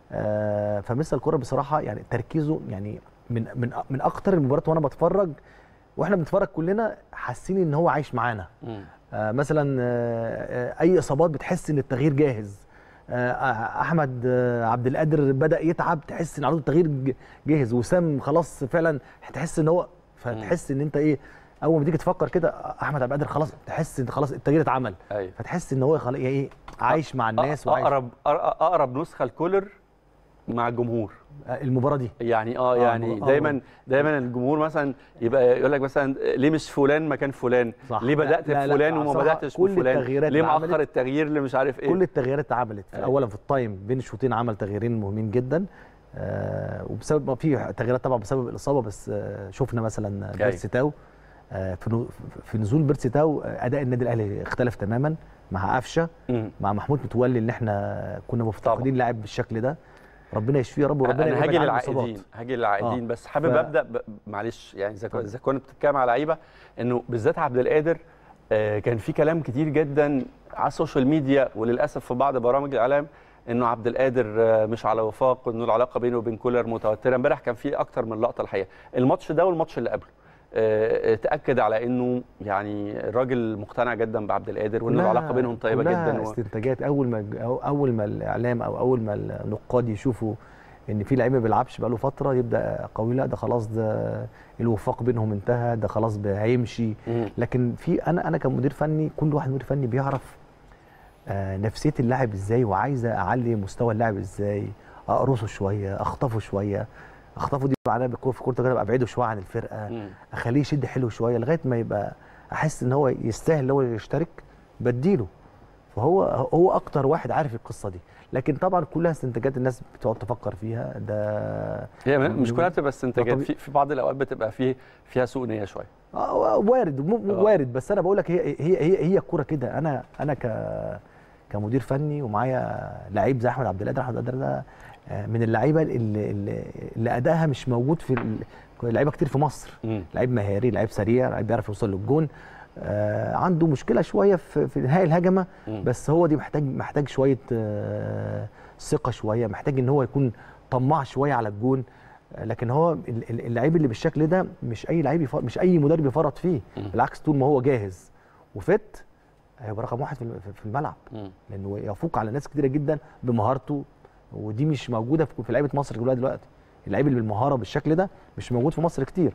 آه فمثل الكوره بصراحه يعني تركيزه يعني من من من اكتر المباريات وانا بتفرج واحنا بنتفرج كلنا حاسين ان هو عايش معانا مم. آه مثلا آه آه، اي اصابات بتحس ان التغيير جاهز آه، آه، احمد آه، عبد القادر بدا يتعب تحس ان على طول التغيير ج- جاهز وسام خلاص فعلا تحس ان هو فتحس ان انت ايه اول ما تيجي تفكر كده احمد عبد القادر خلاص تحس ان خلاص التغيير اتعمل ايوه فتحس ان هو خلاص ايه عايش مع الناس وعايش اقرب أقرب- اقرب نسخه لكولر مع الجمهور آه، المباراه دي يعني اه يعني آه. دايما دايما الجمهور مثلا يبقى يقول لك مثلا ليه مش فلان مكان فلان صح. ليه لا- بدات لا- لا، بفلان وما بصراحة بداتش كل بفلان التغييرات ليه اللي مأخر عملت- التغيير اللي مش عارف ايه كل التغييرات اتعملت أيوة. اولا في التايم بين الشوطين عمل تغييرين مهمين جدا آه وبسبب ما في تغييرات طبعا بسبب الاصابه بس آه شفنا مثلا أيوة. بيرسي تاو آه في نو- في نزول بيرسي تاو آه، اداء النادي الاهلي اختلف تماما مع قفشه مم. مع محمود متولي اللي احنا كنا مفتقدين لاعب بالشكل ده ربنا يشفيه يا رب وربنا انا يبعد هاجي عنه للعائدين الإصابات. هاجي للعائدين آه. بس حابب ف- ابدا ب... معلش يعني اذا كنت- اتفضل. اذا كنت بتتكلم على لعيبه انه بالذات عبد القادر آه، كان في كلام كتير جدا على السوشيال ميديا وللاسف في بعض برامج الاعلام انه عبد القادر آه، مش على وفاق وانه العلاقه بينه وبين كولر متوتره امبارح كان في اكتر من لقطه الحقيقه الماتش ده والماتش اللي قبله آه، آه، تاكد على انه يعني الراجل مقتنع جدا بعبد القادر وان كلها- العلاقه بينهم طيبه كلها جدا و... استنتاجات اول ما أو- اول ما الاعلام او اول ما النقاد يشوفوا ان في لعيب ما بيلعبش بقاله فتره يبدا قوي لا ده خلاص ده الوفاق بينهم انتهى ده خلاص بقى هيمشي مم. لكن في انا انا كمدير فني كل واحد مدير فني بيعرف آه، نفسيه اللاعب ازاي وعايز اعلي مستوى اللاعب ازاي اقرصه شويه اخطفه شويه اخطفه دي معناها بالكوره في كره القدم ابعده شويه عن الفرقه مم. اخليه يشد حلو شويه لغايه ما يبقى احس ان هو يستاهل ان هو يشترك بديله فهو هو اكتر واحد عارف القصه دي لكن طبعا كلها استنتاجات الناس بتقعد تفكر فيها ده هي مش كلها بتبقى استنتاجات طبيعي. في, في بعض الاوقات بتبقى فيه فيها سوء نيه شويه آه، وارد م- آه. وارد بس انا بقول لك هي هي هي هي الكوره كده انا انا ك كمدير فني ومعايا لعيب زي احمد عبد القادر احمد عبد القادر ده آه، من اللعيبه اللي, اللي, اللي ادائها مش موجود في ال- لعيبه كتير في مصر مم. لعيب مهاري لعيب سريع لعيب بيعرف يوصل للجون آه عنده مشكله شويه في, في انهاء الهجمه مم. بس هو دي محتاج محتاج شويه آه ثقه شويه محتاج ان هو يكون طماع شويه على الجون آه، لكن هو ال- ال- اللعيب اللي بالشكل ده مش اي لعيب يفر- مش اي مدرب يفرط فيه مم. بالعكس طول ما هو جاهز وفت هيبقى رقم واحد في الم- في الملعب مم. لانه يفوق على ناس كتيره جدا بمهارته ودي مش موجوده في في لعيبه مصر كلها دلوقتي اللعيب اللي بالمهاره بالشكل ده مش موجود في مصر كتير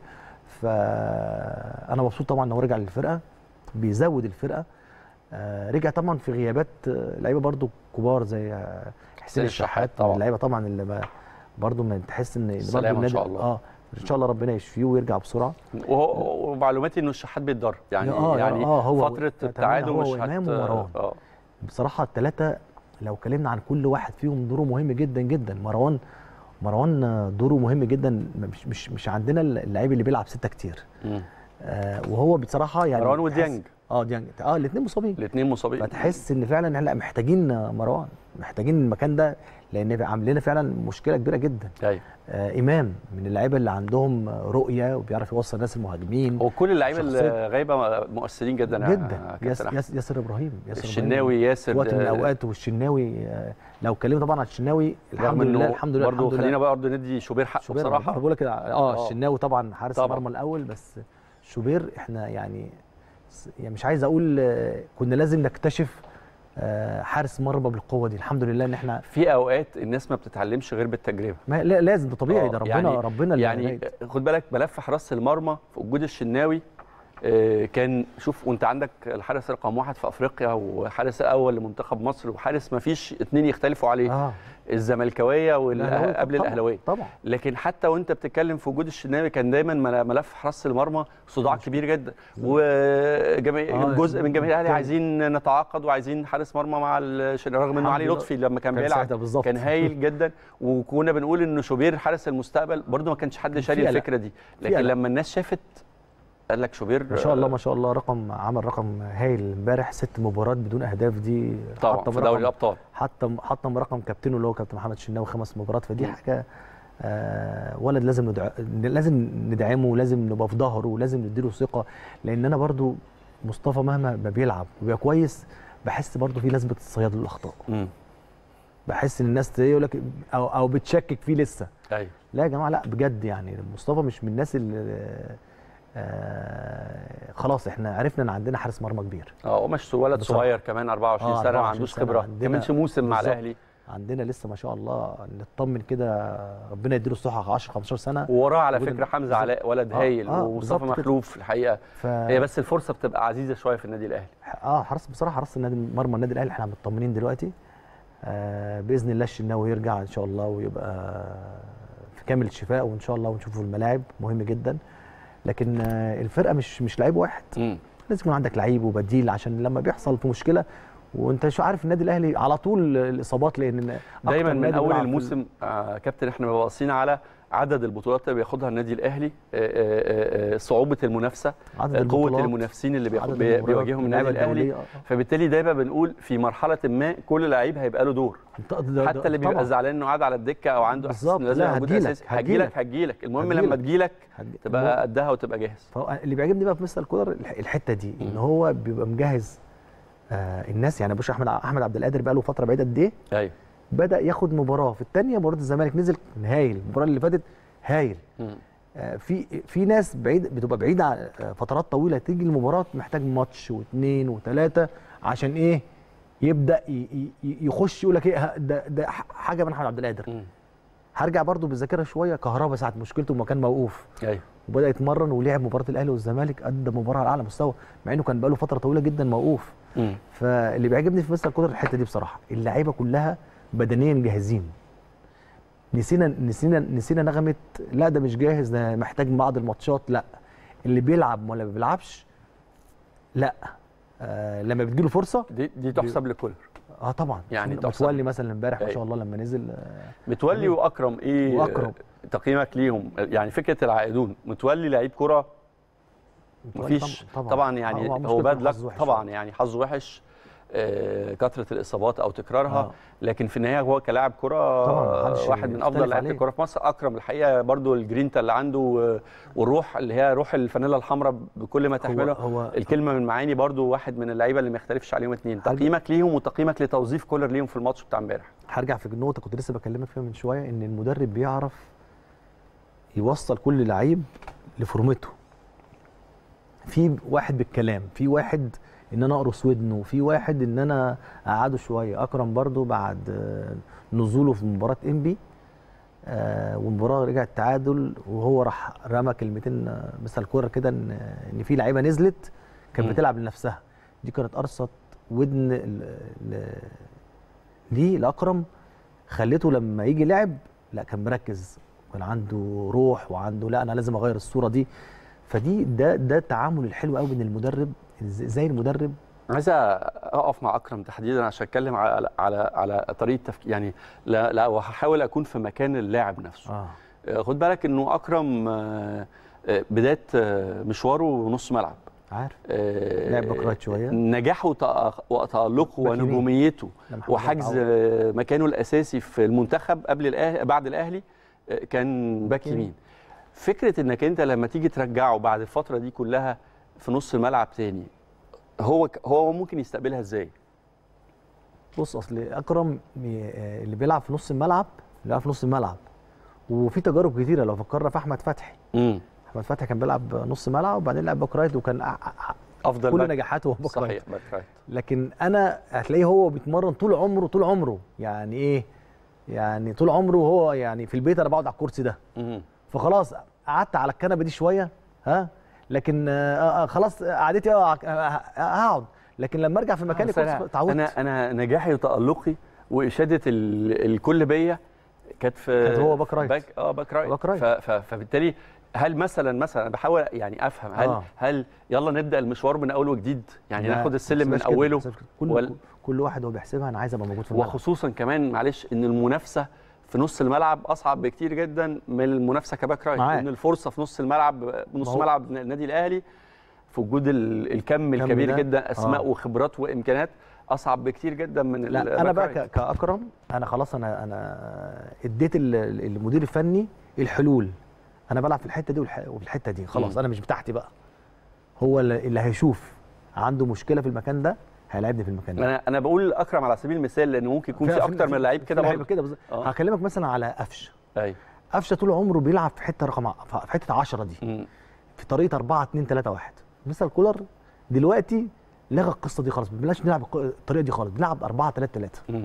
فانا مبسوط طبعا ان هو رجع للفرقه بيزود الفرقه آه، رجع طبعا في غيابات آه، لعيبه برضو كبار زي آه، حسين الشحات الشحات طبعا. طبعا اللعيبه طبعا اللي ما برضو ما تحس ان برضو السلامة إن النادي- شاء الله. اه ان شاء الله ربنا يشفيه ويرجع بسرعه وهو ومعلوماتي انه الشحات بيتدرب يعني آه، يعني آه، هو- فتره أتمنى التعادل هو مش وإمام ومروان. اه بصراحه الثلاثه لو اتكلمنا عن كل واحد فيهم دوره مهم جدا جدا مروان مروان دوره مهم جدا مش مش مش عندنا اللعيب اللي بيلعب سته كتير مم. آه وهو بصراحه يعني مروان تحس- وديانج اه ديانج اه الاثنين مصابين الاثنين مصابين فتحس ان فعلا احنا محتاجين مروان محتاجين المكان ده لان عامل لنا فعلا مشكله كبيره جدا ايوه آه امام من اللعيبه اللي عندهم رؤيه وبيعرف يوصل الناس المهاجمين هو كل اللعيبه اللي شخصية. غايبه مؤثرين جدا يا جدا كابتن ياس أحمد. ياس ياسر ابراهيم ياسر الشناوي ياسر في وقت من آه، الاوقات والشناوي آه، لو اتكلمنا طبعا عن الشناوي الحمد رغم لله انه الحمد لله برضه الحمد خلينا لله برضه ندي شوبير حقه شوبير بصراحه بقول لك كده اه آه. الشناوي طبعا حارس طبعاً. المرمى الاول بس شوبير احنا يعني س- يعني مش عايز اقول آه، كنا لازم نكتشف آه، حارس مرمى بالقوه دي الحمد لله ان احنا في اوقات الناس ما بتتعلمش غير بالتجربه ما لا لازم ده طبيعي آه، ده ربنا يعني- ربنا اللي يعني رايد. خد بالك ملف حراسه المرمى في وجود الشناوي آه، كان شوف وانت عندك الحارس رقم واحد في افريقيا وحارس الاول لمنتخب مصر وحارس ما فيش اتنين يختلفوا عليه اه الزملكاويه الأهلاوي قبل طبعاً، الاهلاويه طبعا لكن حتى وانت بتتكلم في وجود الشناوي كان دايما مل- ملف حراسه المرمى صداع كبير جدا وجميع آه، جزء من جماهير الاهلي كان- عايزين نتعاقد وعايزين حارس مرمى مع الشناوي رغم انه الحمد علي لله. لطفي لما كان كان بيلعب ساعتها بالظبط. كان هايل جدا وكنا بنقول انه شوبير حارس المستقبل برضه ما كانش حد شاري في قلق. الفكره دي لكن قلق. لما الناس شافت قال لك شوبير ما شاء الله ما شاء الله رقم عمل رقم هايل امبارح ست مباريات بدون اهداف دي طبعا حطم في دوري رقم- الابطال حتى حطم رقم كابتنه اللي هو كابتن محمد شناوي خمس مباريات فدي حاجه آه ولد لازم ندع... لازم ندعمه ولازم نبقى في ظهره ولازم نديله ثقه لان انا برضو مصطفى مهما ما بيلعب وبيبقى كويس بحس برضو في ناس بتتصيد الاخطاء امم بحس ان الناس يقول لك او او بتشكك فيه لسه ايوه لا يا جماعه لا بجد يعني مصطفى مش من الناس اللي آه خلاص احنا عرفنا ان عندنا حارس مرمى كبير اه مش ولد بصراحة. صغير كمان 24 آه، سنه ما 24 عندوش سنة خبره عندنا- كملش موسم مع بالظبط. الاهلي عندنا لسه ما شاء الله نطمن كده ربنا يديله الصحه 10 15 سنه ووراه على وجود- فكره حمزه بالظبط. علاء ولد آه، هايل آه، ومصطفى بالظبط كده. مخلوف الحقيقه ف هي بس الفرصه بتبقى عزيزه شويه في النادي الاهلي اه حرس بصراحه حرس النادي مرمى النادي الاهلي احنا مطمنين دلوقتي آه باذن الله الشناوي يرجع ان شاء الله ويبقى في كامل الشفاء وان شاء الله ونشوفه الملاعب مهم جدا لكن آه الفرقه مش مش لعيب واحد امم لازم يكون عندك لعيب وبديل عشان لما بيحصل في مشكله وانت شو عارف النادي الاهلي على طول الاصابات لان أكتر دايما من نادي اول بيلعب في- الموسم آه كابتن احنا بنبقى باصين على عدد البطولات اللي بياخدها النادي الاهلي آه، آه، آه، صعوبه المنافسه عدد آه، قوه البطولات، المنافسين اللي بياخد عدد بي- المباريات، بيواجههم النادي اللعيبة الاهلي الدولية، آه. فبالتالي دايما بنقول في مرحله ما كل لعيب هيبقى له دور ده- ده- حتى اللي بيبقى طبعاً. زعلان انه قاعد على الدكه او عنده احساس بالظبط. انه لازم لا، يبقى موجود هتجيلك، اساسي هتجيلك هتجيلك. هتجيلك المهم هتجيلك. لما تجيلك هتج- تبقى قدها وتبقى جاهز فهو اللي بيعجبني بقى في مستر كولر الح- الحته دي ان هو بيبقى مجهز آه الناس يعني بص احمد ع- احمد عبد القادر بقى له فتره بعيده قد ايه ايوه بدا ياخد مباراه في الثانيه مباراه الزمالك نزل كان هايل المباراه اللي فاتت هايل مم. آه، في في ناس بعيد بتبقى بعيده عن آه، فترات طويله تيجي المباراه محتاج ماتش واثنين وثلاثه عشان ايه يبدا ي- ي- ي- يخش يقول لك ايه ه- ده ده ح- حاجه من احمد عبد القادر مم. هرجع برضو بالذاكره شويه كهربا ساعه مشكلته لما كان موقوف ايوه وبدا يتمرن ولعب مباراه الاهلي والزمالك ادى مباراه على اعلى مستوى مع انه كان بقاله فتره طويله جدا موقوف مم. فاللي بيعجبني في مستر كولر الحته دي بصراحه اللعيبه كلها بدنيا جاهزين نسينا نسينا نسينا نغمه لا ده مش جاهز ده محتاج بعض الماتشات لا اللي بيلعب ولا ما بيلعبش لا آه لما بتجيله فرصه دي دي تحسب لكولر اه طبعا يعني تحسب. متولي مثلا امبارح ما أيوة. شاء الله لما نزل آه متولي واكرم ايه وأكرم. تقييمك ليهم يعني فكره العائدون متولي لعيب كره متولي مفيش طبعاً- طبعا يعني هو هو مشكلته باد لك حظ وحش طبعا شوية. يعني حظه وحش آه، كثره الاصابات او تكرارها آه. لكن في النهايه هو كلاعب كره طبعاً، محدش واحد من يختلف افضل لعيبه عليه. الكره في مصر اكرم الحقيقه برضو الجرينتا اللي عنده و- والروح اللي هي روح الفانيلا الحمراء بكل ما تحمله هو الكلمه من معاني برضو واحد من اللعيبه اللي ما يختلفش عليهم اتنين تقييمك ليهم وتقييمك لتوظيف كولر ليهم في الماتش بتاع امبارح هرجع في النقطه كنت لسه بكلمك فيها من شويه ان المدرب بيعرف يوصل كل لعيب لفورمته في واحد بالكلام في واحد ان انا اقرص ودنه في واحد ان انا اقعده شويه اكرم برضو بعد آه، نزوله في مباراه انبي آه والمباراه رجعت تعادل وهو راح رمى كلمتين آه، مثل كوره كده ان ان في لعيبه نزلت كانت مم. بتلعب لنفسها دي كانت قرصت ودن ال- ال- ليه لاكرم خليته لما يجي لعب لا كان مركز كان عنده روح وعنده لا انا لازم اغير الصوره دي فدي ده ده التعامل الحلو قوي بين المدرب إز- ازاي المدرب عايز اقف مع اكرم تحديدا عشان اتكلم على على على طريقه تفكير يعني لا لا وهحاول اكون في مكان اللاعب نفسه اه آه، خد بالك انه اكرم آه، آه، بدايه آه، مشواره نص ملعب عارف آه، لعب باك رايت شوية. نجاحه وتأ- وتالقه باك يمين. ونجوميته لما محمد وحجز عوض. آه، مكانه الاساسي في المنتخب قبل الأهلي بعد الاهلي آه، كان باك يمين. يمين فكره انك انت لما تيجي ترجعه بعد الفتره دي كلها في نص الملعب تاني هو ك- هو ممكن يستقبلها ازاي بص اصل اكرم ي- آه، اللي بيلعب في نص الملعب اللي بيلعب في نص الملعب وفي تجارب كتيره لو فكرنا في احمد فتحي امم احمد فتحي كان بيلعب نص ملعب وبعدين لعب باك رايت وكان أ- أ- افضل كل باك- نجاحاته هو باك رايت صحيح باك رايت لكن انا هتلاقيه هو بيتمرن طول عمره طول عمره يعني ايه يعني طول عمره هو يعني في البيت انا بقعد على الكرسي ده مم. فخلاص قعدت على الكنبه دي شويه ها لكن آه آه خلاص قعدتي اه آه، هقعد لكن لما ارجع في مكاني بس أنا- كنت اتعودت انا انا نجاحي وتالقي واشاده ال- الكل بيا كانت في كانت هو باك رايت. باك اه باك رايت, باك رايت. ف- ف- فبالتالي هل مثلا مثلا أنا بحاول يعني افهم هل آه. هل يلا نبدا المشوار من اول وجديد يعني لا، ناخد السلم من بس كده، اوله بس كل ولا- كل واحد هو بيحسبها انا عايز ابقى موجود في الملعب وخصوصا كمان معلش ان المنافسه في نص الملعب اصعب بكتير جدا من المنافسه كباك رايت معاك. لان الفرصه في نص الملعب نص ما هو- ملعب النادي الاهلي في وجود ال- الكم الكبير ده. جدا اسماء آه. وخبرات وامكانيات اصعب بكتير جدا من لا الباك انا بقى رايت. ك- كاكرم انا خلاص انا انا اديت ال- ال- المدير الفني الحلول انا بلعب في الحته دي والح- وفي الحته دي خلاص مم. انا مش بتاعتي بقى هو اللي اللي هيشوف عنده مشكله في المكان ده هيلاعبني في المكان ده انا انا بقول اكرم على سبيل المثال لان ممكن يكون في اكتر من لعيب كده لعيبه برضه كده بالظبط آه. هكلمك مثلا على قفشه ايوه قفشه طول عمره بيلعب في حته رقم ع- في حته 10 دي مم. في طريقه 4 2 3 1 مثل كولر دلوقتي لغى القصه دي خالص ما بنلاش نلعب الق- الطريقه دي خالص بنلعب 4 3 3 مم.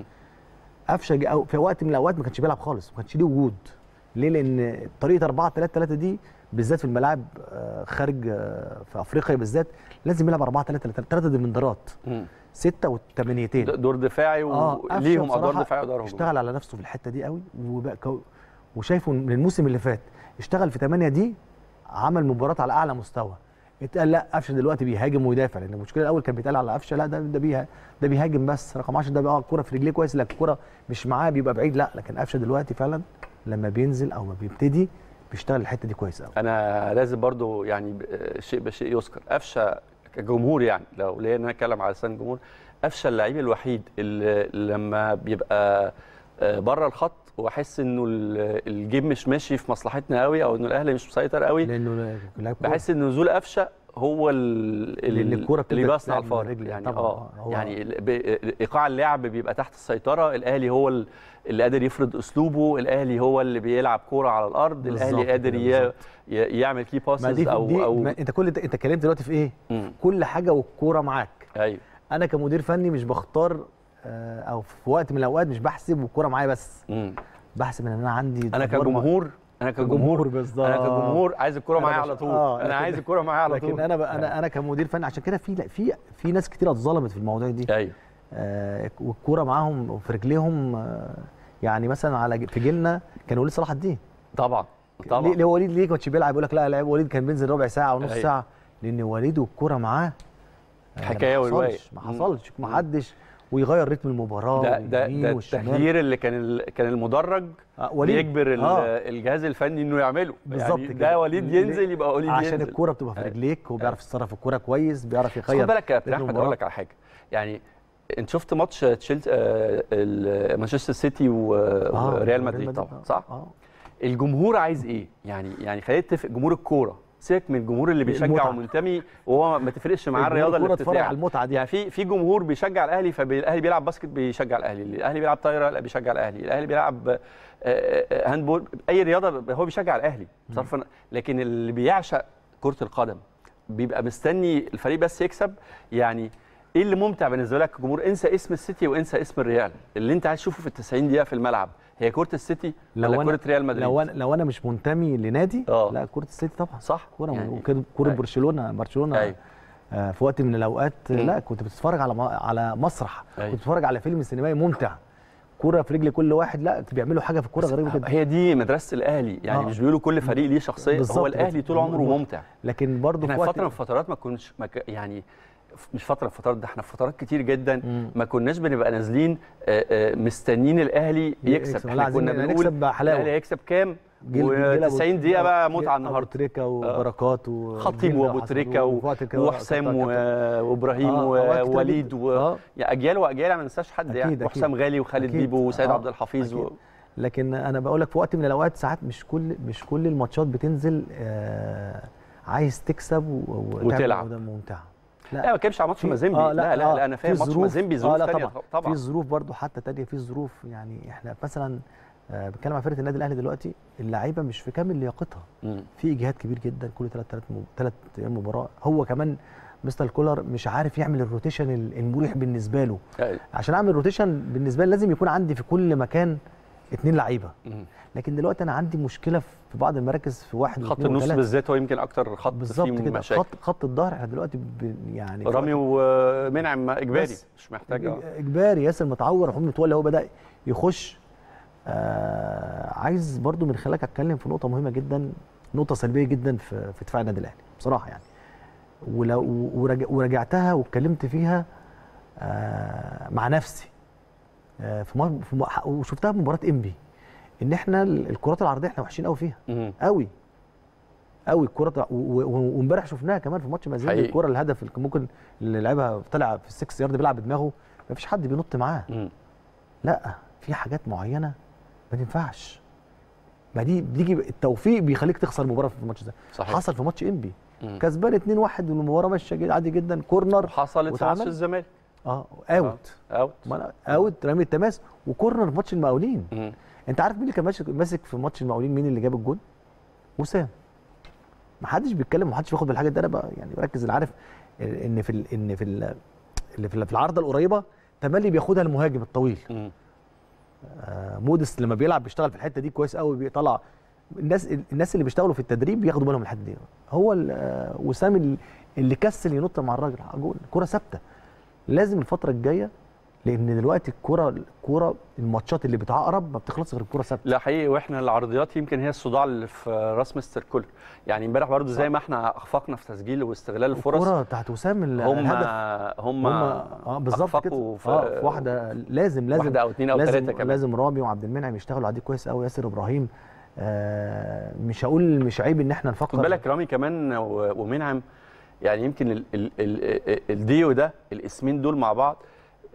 قفشه جه- أو في وقت من الاوقات ما كانش بيلعب خالص ما كانش ليه وجود ليه لان طريقه 4 3 3 دي بالذات في الملاعب آه، خارج آه، في افريقيا بالذات لازم يلعب 4 3 3 3 ديفندرات مم. سته وثمانيتين د- دور دفاعي قفشة وليهم ادوار بصراحة دفاعي وادوار هجومي اشتغل على نفسه في الحته دي قوي وبقى كو- وشايفه من الموسم اللي فات اشتغل في 8 دي عمل مباراه على اعلى مستوى اتقال لا قفشه دلوقتي بيهاجم ويدافع لان المشكله الاول كان بيتقال على قفشه لا ده ده بيه ده بيهاجم بس رقم 10 ده بقى الكوره في رجليه كويس لكن الكوره مش معاه بيبقى بعيد لا لكن قفشه دلوقتي فعلا لما بينزل او ما بيبتدي بيشتغل الحته دي كويس قوي انا لازم برضو يعني ب- شيء بشيء يذكر قفشه كجمهور يعني لو ليا ان انا اتكلم على لسان الجمهور قفشه اللعيب الوحيد اللي لما بيبقى آه، بره الخط واحس انه ال- الجيم مش ماشي في مصلحتنا قوي او انه الاهلي مش مسيطر قوي لانه لاعب كورة. بحس ان نزول قفشه هو ال- اللي ال- الكرة اللي بتبدأ بيصنع تلعب الفارق بالرجل يعني طبعاً. اه هو- يعني ال- ب- ايقاع اللعب بيبقى تحت السيطره الاهلي هو ال- اللي قادر يفرض اسلوبه الاهلي هو اللي بيلعب كوره على الارض الاهلي بالظبط قادر كده، ي- بالظبط. ي- يعمل كي ما باسز دي او دي او ما انت كل ده انت اتكلمت دلوقتي في ايه مم. كل حاجه والكوره معاك ايوه انا كمدير فني مش بختار آه، او في وقت من الاوقات مش بحسب والكوره معايا بس مم. بحسب ان انا عندي انا أدوار مع- كجمهور انا كجمهور كجمهور بالظبط. انا كجمهور عايز الكوره أنا معايا مش- على طول آه، انا لكن- عايز الكوره معايا على لكن طول انا بقى انا انا كمدير فني عشان كده في لا في في ناس كتير اتظلمت في المواضيع دي ايوه آه والكوره معاهم في رجليهم آه يعني مثلا على ج- في جيلنا كان وليد صلاح الدين طبعا ليه طبعا ليه وليد ليه كانش بيلعب يقول لك لا لعيب وليد كان بينزل ربع ساعه ونص أيوة. ساعه لان وليد والكوره معاه آه، حكاية ما ورواية. حصلش ما مم. حصلش ما حدش ويغير رتم المباراه ده ده واليمين ده والشمال. التغيير اللي كان ال- كان المدرج آه، وليد. بيجبر ال- آه. الجهاز الفني انه يعمله بالظبط يعني كده. ده وليد ليه؟ ينزل يبقى وليد عشان ينزل الكوره بتبقى في أيوة. رجليك هو بيعرف يتصرف الكوره كويس بيعرف بس خد يغير بالك يا كابتن رتم احمد المباراة. اقول لك على حاجه يعني انت شفت ماتش تشيلسي آه، ال- مانشستر سيتي و- آه، وريال مدريد طبعا صح؟ اه الجمهور عايز ايه؟ يعني يعني خلينا نتفق جمهور الكوره سيبك من الجمهور اللي بيشجع المتعة. ومنتمي وهو ما تفرقش معاه الجمهور الرياضه اللي الكورة اتفرج بتتلعب على المتعة دي. يعني في في جمهور بيشجع الاهلي فالاهلي بيلعب باسكت بيشجع الاهلي الاهلي بيلعب طايره لا بيشجع الاهلي الاهلي بيلعب آه، آه، هاندبول اي رياضه هو بيشجع الاهلي صرفا لكن اللي بيعشق كره القدم بيبقى مستني الفريق بس يكسب يعني ايه اللي ممتع بالنسبه لك كجمهور انسى اسم السيتي وانسى اسم الريال اللي انت عايز تشوفه في ال 90 دقيقه في الملعب هي كره السيتي لو ولا انا كره ريال مدريد لو انا لو انا مش منتمي لنادي آه. لا كره السيتي طبعا صح كوره يعني- وكده كوره أيوة. برشلونه برشلونه أيوة. آه في وقت من الاوقات مم. لا كنت بتتفرج على م- على مسرح أيوة. كنت بتتفرج على فيلم سينمائي ممتع كوره في رجل كل واحد لا بيعملوا حاجه في الكوره غريبه جدا هي دي مدرسه الاهلي يعني آه. مش بيقولوا كل فريق ليه شخصيه بالظبط هو الاهلي طول عمره بالظبط. ممتع لكن برضه احنا في في وقت فتره من الفترات ما كناش ما ك- يعني ف- مش فتره من الفترات ده احنا في فترات كتير جدا مم. ما كناش بنبقى نازلين آه، آه، مستنيين الاهلي يكسب. يكسب لا، احنا عايزين كنا نكسب بنقول بحلاوة. الاهلي هيكسب كام جيل- جيل أبو- و90 دقيقه بقى جيل متعه أبو النهارده تريكه وبركات و خطيب وابو تريكه و- وحسام و- وابراهيم آه، أوقات كتير ووليد جدا. و... آه. يعني اجيال واجيال ما ننساش حد أكيد، يعني أكيد. وحسام غالي وخالد أكيد. بيبو وسيد آه، عبد الحفيظ و... أكيد. لكن انا بقول لك في وقت من الاوقات ساعات مش كل مش كل الماتشات بتنزل آه عايز تكسب و- وتعمل وتلعب. وده ممتع لا ما بتكلمش على ماتش في- مازيمبي آه، لا لا, آه، لا انا فاهم في ماتش ظروف- مازيمبي ظروف آه لا تانية طبعا طبعا في ظروف برضو حتى تانية في ظروف يعني احنا مثلا آه بتكلم عن فرقه النادي الاهلي دلوقتي اللعيبه مش في كامل لياقتها مم. في اجهاد كبير جدا كل ثلاث ثلاث ثلاث ايام مباراه هو كمان مستر كولر مش عارف يعمل الروتيشن المريح بالنسبه له يعني- عشان اعمل روتيشن بالنسبه لي لازم يكون عندي في كل مكان اثنين لعيبه مم. لكن دلوقتي انا عندي مشكله في بعض المراكز في واحد خط واثنين النص وثلاثة. بالذات هو يمكن اكتر خط بالظبط فيه كده مشاكل خط خط الظهر احنا دلوقتي ب... يعني في رامي وقت- ومنعم اجباري بس. مش محتاج آه. اجباري ياسر متعور محمود متولي هو بدا يخش آه عايز برضو من خلالك اتكلم في نقطه مهمه جدا نقطه سلبيه جدا في في دفاع النادي الاهلي بصراحه يعني ولو ورجع ورجعتها واتكلمت فيها آه مع نفسي آه في, مر... في م... وشفتها في مباراه انبي ان احنا ال- الكرات العرضيه احنا وحشين قوي فيها مم. قوي قوي الكره و- و- وامبارح شفناها كمان في ماتش مازيمبي حقيقي. الكره الهدف اللي كان ممكن اللي لعبها طلع في السكس يارد بيلعب بدماغه ما فيش حد بينط معاه مم. لا في حاجات معينه ما تنفعش ما دي بيجي التوفيق بيخليك تخسر مباراه في الماتش ده صحيح. حصل في ماتش انبي مم. كسبان 2-1 والمباراه ماشيه جد- عادي جدا كورنر حصلت في ماتش واتعمل. الزمالك اه اوت اوت ما أنا- اوت رمي التماس وكورنر في ماتش المقاولين مم. انت عارف مين اللي كان ماسك ماسك في ماتش المقاولين مين اللي جاب الجول وسام ما حدش بيتكلم ما حدش بياخد بالحاجه دي انا بقى يعني بركز انا عارف ان في ال ان في ال اللي في في العارضه القريبه تملي بياخدها المهاجم الطويل مم. آه، مودس لما بيلعب بيشتغل في الحته دي كويس قوي بيطلع الناس الناس اللي بيشتغلوا في التدريب بياخدوا بالهم من الحته دي هو ال- آه، وسام ال- اللي كسل ينط مع الراجل جول كره ثابته لازم الفتره الجايه لان دلوقتي الكره الكره الماتشات اللي بتعقرب ما بتخلصش غير الكره ثابته لا حقيقي واحنا العرضيات يمكن هي الصداع اللي في راس مستر كولر يعني امبارح برضو زي ما احنا اخفقنا في تسجيل واستغلال الفرص الكره بتاعت وسام ال- هم الهدف هم هم اه بالظبط كده أخفقوا في, اه في واحده لازم لازم واحده او اثنين او لازم ثلاثه كمان لازم رامي وعبد المنعم يشتغلوا على دي كويس قوي ياسر ابراهيم آه مش هقول مش عيب ان احنا نفكر خد بالك رامي كمان و- ومنعم يعني يمكن ال ال ال الديو ده الاسمين دول مع بعض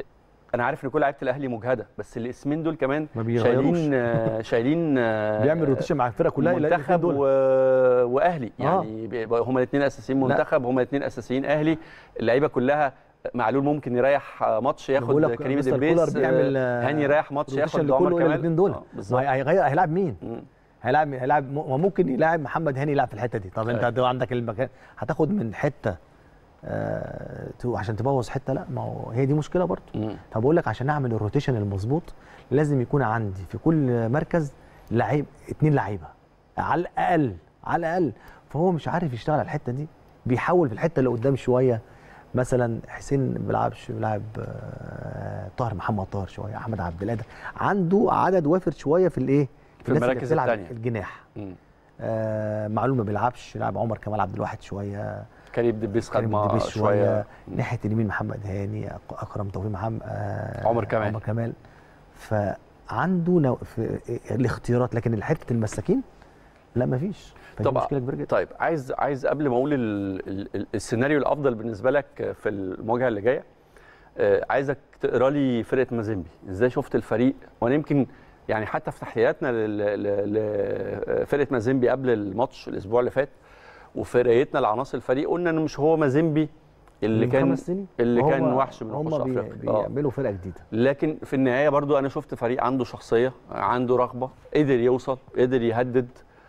انا عارف ان كل لعيبه الاهلي مجهده بس الاسمين دول كمان ما بيغيروش. شايلين آه، شايلين آه، بيعمل روتيشن مع الفرقه كلها يلاقي الاتنين منتخب دول. و... واهلي يعني بيبقى هما الاثنين اساسيين لا. منتخب هما الاثنين اساسيين اهلي اللعيبه كلها معلول ممكن يريح ماتش بقول ياخد لك كريم مستر ديبيس كولر بيعمل آه، هاني يريح ماتش روتيشن ياخد عمر لكله كمال الاثنين دول آه، ما بالظبط هي- هيغير هيلاعب مين؟ مم. هيلاعب مين؟ هيلاعب م- ممكن يلاعب محمد هاني يلعب في الحته دي طب انت أيوة. هتبقى عندك المكان هتاخد من حته آه تو- عشان تبوظ حته لا ما هو هي دي مشكله برضه مم. طب اقول لك عشان اعمل الروتيشن المظبوط لازم يكون عندي في كل مركز لعيب اتنين لعيبه على الاقل على الاقل فهو مش عارف يشتغل على الحته دي بيحاول في الحته اللي قدام شويه مثلا حسين ما بيلعبش بيلعب آه، طاهر محمد طاهر شويه احمد عبد القادر عنده عدد وافر شويه في الايه في الناس اللي المراكز بتلعب التانية. الجناح مم. آه معلوم ما بيلعبش يلعب عمر كمال عبد الواحد شويه كريم ديبيس خد كريم مع دبيس شويه مم. ناحيه اليمين محمد هاني أك- اكرم توفيق محمد آه عمر كمال. عمر كمال فعنده نوع في الاختيارات لكن حته المساكين لا ما فيش فدي طبعا. مشكله كبيره جدا طيب عايز عايز قبل ما اقول ال- ال- ال- السيناريو الافضل بالنسبه لك في المواجهه اللي جايه آه، عايزك تقرا لي فرقه مازيمبي ازاي شفت الفريق وانا يمكن يعني حتى في تحليلاتنا لل- ل- لفرقه مازيمبي قبل الماتش الاسبوع اللي فات وفي قرايتنا لعناصر الفريق قلنا انه مش هو مازيمبي اللي من كان خمس سنين اللي كان وهم- وحش من هم وحوش بي افريقيا آه. بيعملوا فرقه جديده لكن في النهايه برضو انا شفت فريق عنده شخصيه عنده رغبه قدر يوصل قدر يهدد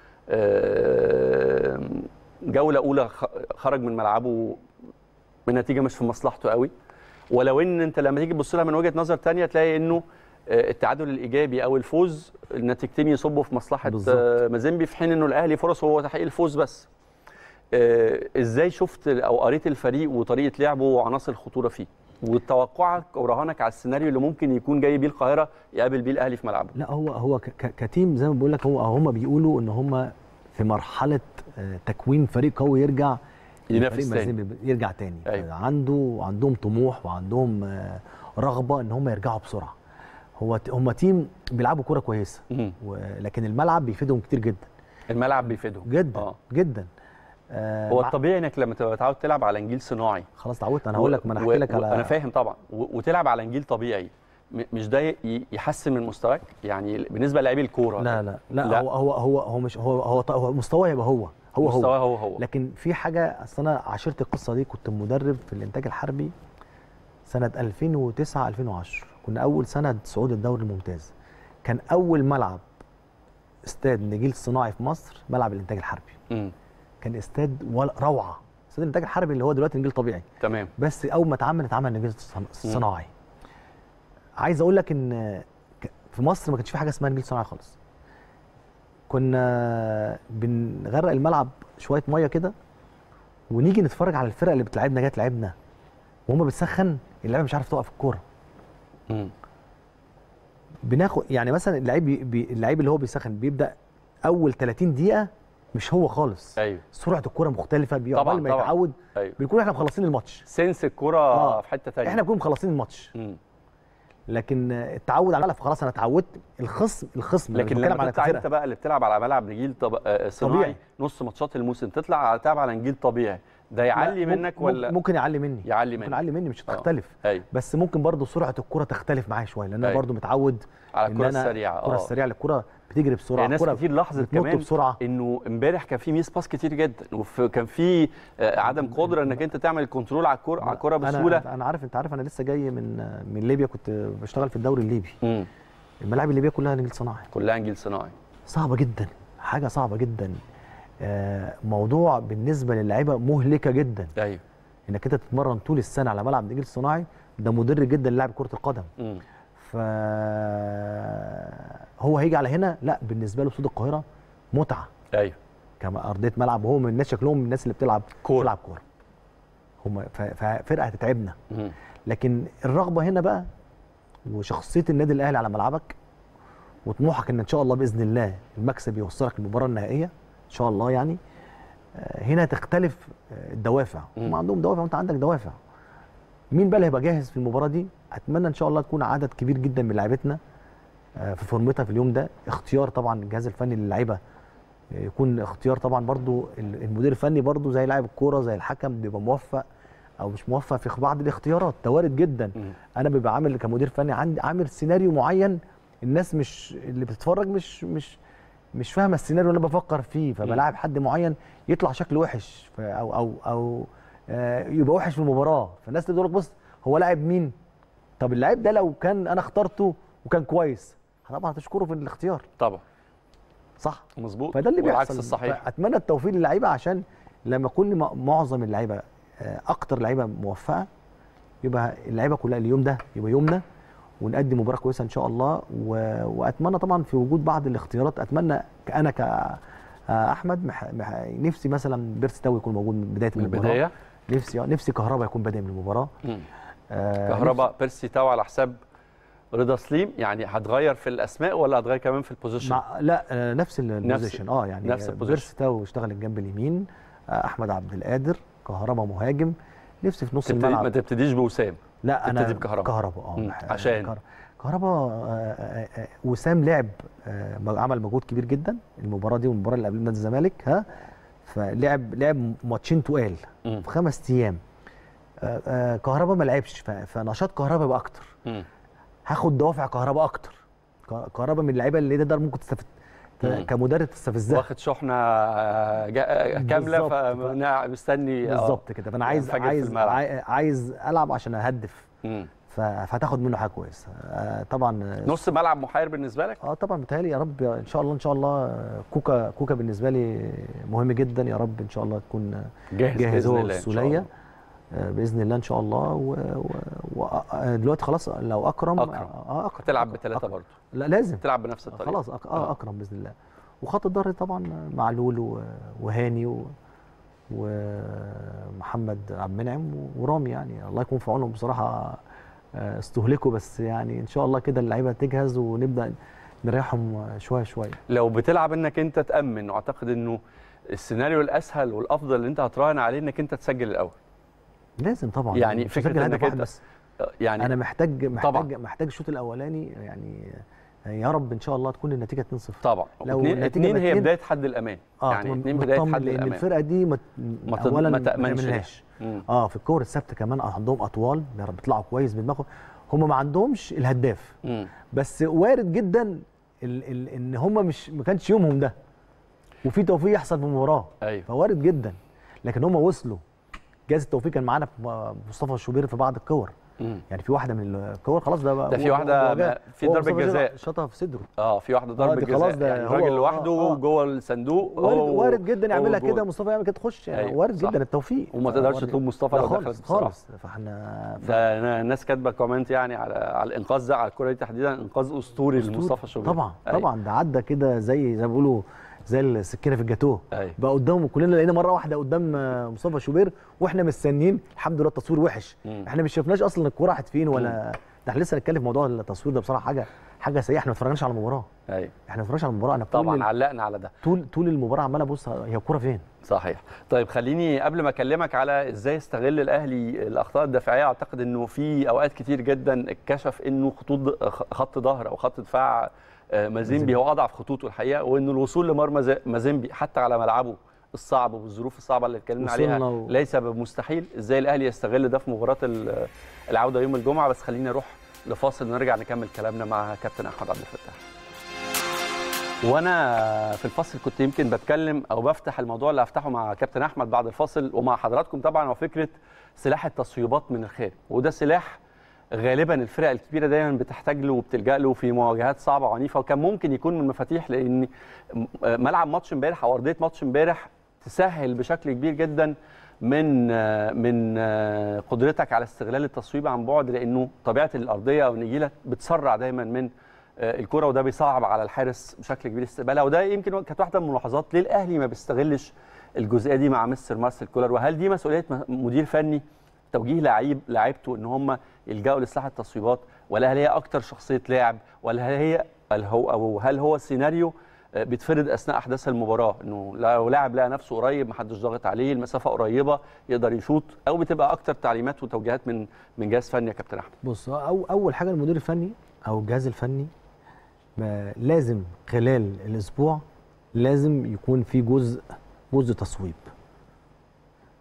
آه، جوله اولى خ- خرج من ملعبه بنتيجه مش في مصلحته قوي ولو ان انت لما تيجي تبص لها من وجهه نظر تانية تلاقي انه آه، التعادل الايجابي او الفوز النتيجتين يصبوا في مصلحه بالظبط. آه، مازيمبي في حين انه الاهلي فرصه هو تحقيق الفوز بس آه، ازاي شفت او قريت الفريق وطريقه لعبه وعناصر الخطوره فيه وتوقعك ورهانك على السيناريو اللي ممكن يكون جاي بيه القاهره يقابل بيه الاهلي في ملعبه لا هو هو ك- ك- كتيم زي ما بقول لك هو هم بيقولوا ان هم في مرحله آه، تكوين فريق قوي يرجع ينافس فريق تاني. مازيمبي يرجع تاني أيوة. عنده عندهم طموح وعندهم آه، رغبه ان هم يرجعوا بسرعه هو ت- هم تيم بيلعبوا كوره كويسه مم. لكن الملعب بيفيدهم كتير جدا الملعب بيفيدهم جدا آه. جدا آه هو مع- الطبيعي انك لما تبقى متعود تلعب على نجيل صناعي خلاص اتعودت انا هقول لك ما انا و- هحكي لك و- على انا فاهم طبعا و- وتلعب على نجيل طبيعي م- مش ده ي- يحسن من مستواك يعني بالنسبه للاعبي الكوره لا لا لا, لا. هو هو هو هو مش هو هو, هو مستواه يبقى هو هو مستواه هو هو هو لكن في حاجه اصل انا عاشرت القصه دي كنت مدرب في الانتاج الحربي سنه 2009 2010 كنا اول سنه صعود الدوري الممتاز كان اول ملعب استاد نجيل صناعي في مصر ملعب الانتاج الحربي مم. كان استاد ولا- روعه استاد الانتاج الحربي اللي هو دلوقتي نجيل طبيعي تمام بس اول ما اتعمل اتعمل نجيل صن- صناعي عايز اقول لك ان ك- في مصر ما كانش في حاجه اسمها نجيل صناعي خالص كنا بنغرق الملعب شويه ميه كده ونيجي نتفرج على الفرق اللي بتلعبنا جايه تلعبنا وهم بتسخن اللعيبه مش عارف توقف الكوره مم. بناخد يعني مثلا اللعيب بي بي اللعيب اللي هو بيسخن بيبدا اول 30 دقيقه مش هو خالص ايوه سرعه الكوره مختلفه طبعاً، بيقبل ما طبعاً. يتعود ايوه بنكون احنا مخلصين الماتش سنس الكوره آه. في حته ثانيه احنا بنكون مخلصين الماتش مم. لكن التعود على الملعب خلاص انا اتعودت الخصم الخصم لكن بتكلم لما على تطلع كفرقة. انت بقى اللي بتلعب على ملعب نجيل طب... آه، صناعي طبيعي. نص ماتشات الموسم تطلع على تلعب على نجيل طبيعي ده يعلي لا، منك ممكن- ولا ممكن يعلي مني يعلي ممكن منك يعلي مني مش آه. هتختلف ايوه بس ممكن برضو سرعه الكره تختلف معايا شويه لان انا أيوة. برضو متعود على إن الكره أنا السريعه الكره اه السريعه الكره بتجري بسرعه يعني ناس الكرة كتير لاحظت بتنط كمان بسرعه انه امبارح كان في ميس باس كتير جدا وكان في آه، عدم قدره انك انت تعمل كنترول على الكوره على الكوره بسهوله انا انا عارف انت عارف انا لسه جاي من من ليبيا كنت بشتغل في الدوري الليبي مم. الملاعب الليبيه كلها نجيل صناعي كلها نجيل صناعي صعبه جدا حاجه صعبه جدا آه، موضوع بالنسبه للاعيبه مهلكه جدا ايوه انك انت تتمرن طول السنه على ملعب نجيل صناعي ده مضر جدا للاعب كره القدم مم. ف هو هيجي على هنا لا بالنسبه له صوت القاهره متعه ايوه كما ارضيه ملعب وهو من الناس شكلهم من الناس اللي بتلعب كورة. بتلعب كوره هم ف- ففرقه هتتعبنا مم. لكن الرغبه هنا بقى وشخصيه النادي الاهلي على ملعبك وطموحك ان ان شاء الله باذن الله المكسب يوصلك للمباراه النهائيه ان شاء الله يعني آه، هنا تختلف آه، الدوافع مم. هم عندهم دوافع وانت عندك دوافع مين بقى اللي هيبقى جاهز في المباراه دي اتمنى ان شاء الله تكون عدد كبير جدا من لعيبتنا آه، في فورمتها في اليوم ده اختيار طبعا الجهاز الفني للعيبه آه، يكون اختيار طبعا برضو ال- المدير الفني برضو زي لاعب الكوره زي الحكم بيبقى موفق او مش موفق في بعض الاختيارات ده وارد جدا مم. انا ببقى عامل كمدير فني عندي عامل سيناريو معين الناس مش اللي بتتفرج مش مش مش فاهمه السيناريو اللي انا بفكر فيه فبلاعب حد معين يطلع شكله وحش ف- او او او آه، يبقى وحش في المباراه فالناس تقول لك بص هو لاعب مين طب اللاعب ده لو كان انا اخترته وكان كويس طبعا هتشكره في الاختيار طبعا صح مظبوط فده اللي والعكس بيحصل الصحيح اتمنى التوفيق للعيبه عشان لما كل ما- معظم اللعيبه آه، اكتر لعيبه موفقه يبقى اللعيبه كلها اليوم ده يبقى يومنا ونقدم مباراه كويسه ان شاء الله و... واتمنى طبعا في وجود بعض الاختيارات اتمنى ك- انا كاحمد مح... مح... نفسي مثلا بيرس تاو يكون موجود من بدايه من المباراه البدايه نفسي نفسي كهربا يكون بادئ من المباراه مم. آه كهرباء بيرسي تاو على حساب رضا سليم يعني هتغير في الاسماء ولا هتغير كمان في البوزيشن مع لا آه، نفس البوزيشن اه يعني نفس آه، البوزيشن. بيرس تاو اشتغل الجنب اليمين آه، احمد عبد القادر كهربا مهاجم نفسي في نص تبتدي الملعب ما تبتديش بوسام لا انا تبتدي بكهربا. كهربا اه مم. بح- عشان؟ كهر- كهربا آه، آه، آه، وسام لعب آه، عمل مجهود كبير جدا المباراه دي والمباراه اللي قبل نادي الزمالك ها فلعب لعب ماتشين تقال مم. في خمس ايام آه، آه، كهربا ما لعبش ف- فنشاط كهربا يبقى اكتر مم. هاخد دوافع كهربا اكتر ك- كهربا من اللعيبه اللي تقدر ممكن تستفد مم. كمدرب تستفزها واخد شحنه آه، جا- كامله بالظبط. فمستني آه، بالظبط كده فانا عايز ينفجر في عايز الملعب. عاي- عايز العب عشان اهدف مم. ف- فهتاخد منه حاجه كويسه آه، طبعا آه، نص ملعب محير بالنسبه لك اه طبعا بيتهيألي يا رب ان شاء الله ان شاء الله آه، كوكا كوكا بالنسبه لي مهم جدا يا رب ان شاء الله تكون آه، جاهز جاهز بإذن هو الله إن شاء والسوليه الله. آه، باذن الله ان شاء الله و... و... و... آه، دلوقتي خلاص لو اكرم أكرم. اه اكرم هتلعب بثلاثه برضه لا لازم تلعب بنفس الطريقه خلاص أك... آه. اه اكرم باذن الله وخط الظهر طبعا معلول و... وهاني و... ومحمد عبد المنعم ورامي يعني الله يكون في عونهم بصراحه آه، استهلكوا بس يعني ان شاء الله كده اللعيبه تجهز ونبدا نريحهم شويه شويه لو بتلعب انك انت تامن واعتقد انه السيناريو الاسهل والافضل اللي انت هتراهن عليه انك انت تسجل الاول لازم طبعا يعني مش فكرة هسجل هدف إنك واحد أنت- بس يعني انا محتاج محتاج طبعاً. محتاج الشوط الاولاني يعني يا رب ان شاء الله تكون النتيجه 2-0 طبعا لو اتنين, النتيجة اتنين هي اتنين- بدايه حد الامان اه يعني تبقى اتنين بدايه مطمن حد لان الامان الفرقه دي مت... ما تض- اولا ما تأمنش تعملهاش. مم. اه في الكور الثابته كمان عندهم اطوال بيعرفوا بيطلعوا كويس بدماغهم هم ما عندهمش الهداف مم. بس وارد جدا ال... ال... ان هم مش ما كانش يومهم ده وفي توفيق يحصل في المباراه ايوه فوارد جدا لكن هم وصلوا جاز التوفيق كان معانا في مصطفى الشوبير في بعض الكور مم. يعني في واحده من الكور خلاص ده ده في واحدة ما- في ضربة جزاء. شاطها في صدره اه في واحده ضربه دي جزاء خلاص ده يعني هو- الراجل لوحده آه، آه. جوه الصندوق وارد, هو- وارد جدا هو يعملها جول. كده مصطفى يعمل كده تخش يعني أيوة، وارد صح. جدا التوفيق وما تقدرش وارد- تلوم مصطفى لا لو دخلت خالص بصراحة. خالص فاحنا ف- ده أنا الناس كاتبه كومنت يعني على على الانقاذ ده على الكره دي تحديدا انقاذ اسطوري لمصطفى شوبير طبعا أيوة. طبعا ده عدى كده زي زي ما بيقولوا زي السكينه في الجاتوه أيوة. بقى قدامه كلنا لقينا مره واحده قدام آه، مصطفى شوبير واحنا مستنيين الحمد لله التصوير وحش مم. احنا مش شفناش اصلا الكوره راحت فين ولا ده احنا لسه هنتكلم في موضوع التصوير ده بصراحه حاجه حاجه سيئه احنا ما اتفرجناش على المباراه ايوه احنا ما اتفرجناش على المباراه انا طول طبعا ال- علقنا على ده طول طول المباراه عمال ابص هي الكوره فين صحيح طيب خليني قبل ما اكلمك على ازاي استغل الاهلي الاخطاء الدفاعيه اعتقد انه في اوقات كتير جدا اتكشف انه خطوط خط ظهر او خط دفاع آه، مازيمبي هو اضعف خطوطه الحقيقه وانه الوصول لمرمى ز- مازيمبي حتى على ملعبه الصعب والظروف الصعبه اللي اتكلمنا عليها وصلنا و- ليس بمستحيل ازاي الاهلي يستغل ده في مباراه ال- العوده يوم الجمعه بس خلينا نروح لفاصل ونرجع نكمل كلامنا مع كابتن احمد عبد الفتاح وانا في الفصل كنت يمكن بتكلم او بفتح الموضوع اللي هفتحه مع كابتن احمد بعد الفاصل ومع حضراتكم طبعا هو فكره سلاح التصويبات من الخارج وده سلاح غالبا الفرق الكبيره دايما بتحتاج له وبتلجا له في مواجهات صعبه وعنيفه وكان ممكن يكون من المفاتيح لان ملعب ماتش امبارح او ارضيه ماتش امبارح تسهل بشكل كبير جدا من من قدرتك على استغلال التصويب عن بعد لانه طبيعه الارضيه او النجيله بتسرع دايما من الكره وده بيصعب على الحارس بشكل كبير استقبالها وده يمكن كانت واحده من الملاحظات ليه الاهلي ما بيستغلش الجزئيه دي مع مستر مارسيل كولر وهل دي مسؤوليه مدير فني توجيه لعيب لعيبته ان هم يلجأوا لاصلاح التصويبات ولا هل هي اكتر شخصيه لاعب ولا هل هي هل هو او هل هو سيناريو بيتفرض اثناء احداث المباراه انه لو لاعب لقى نفسه قريب محدش ضاغط عليه المسافه قريبه يقدر يشوط او بتبقى اكتر تعليمات وتوجيهات من من جهاز فني يا كابتن احمد بص أو اول حاجه المدير الفني او الجهاز الفني ما لازم خلال الاسبوع لازم يكون في جزء جزء تصويب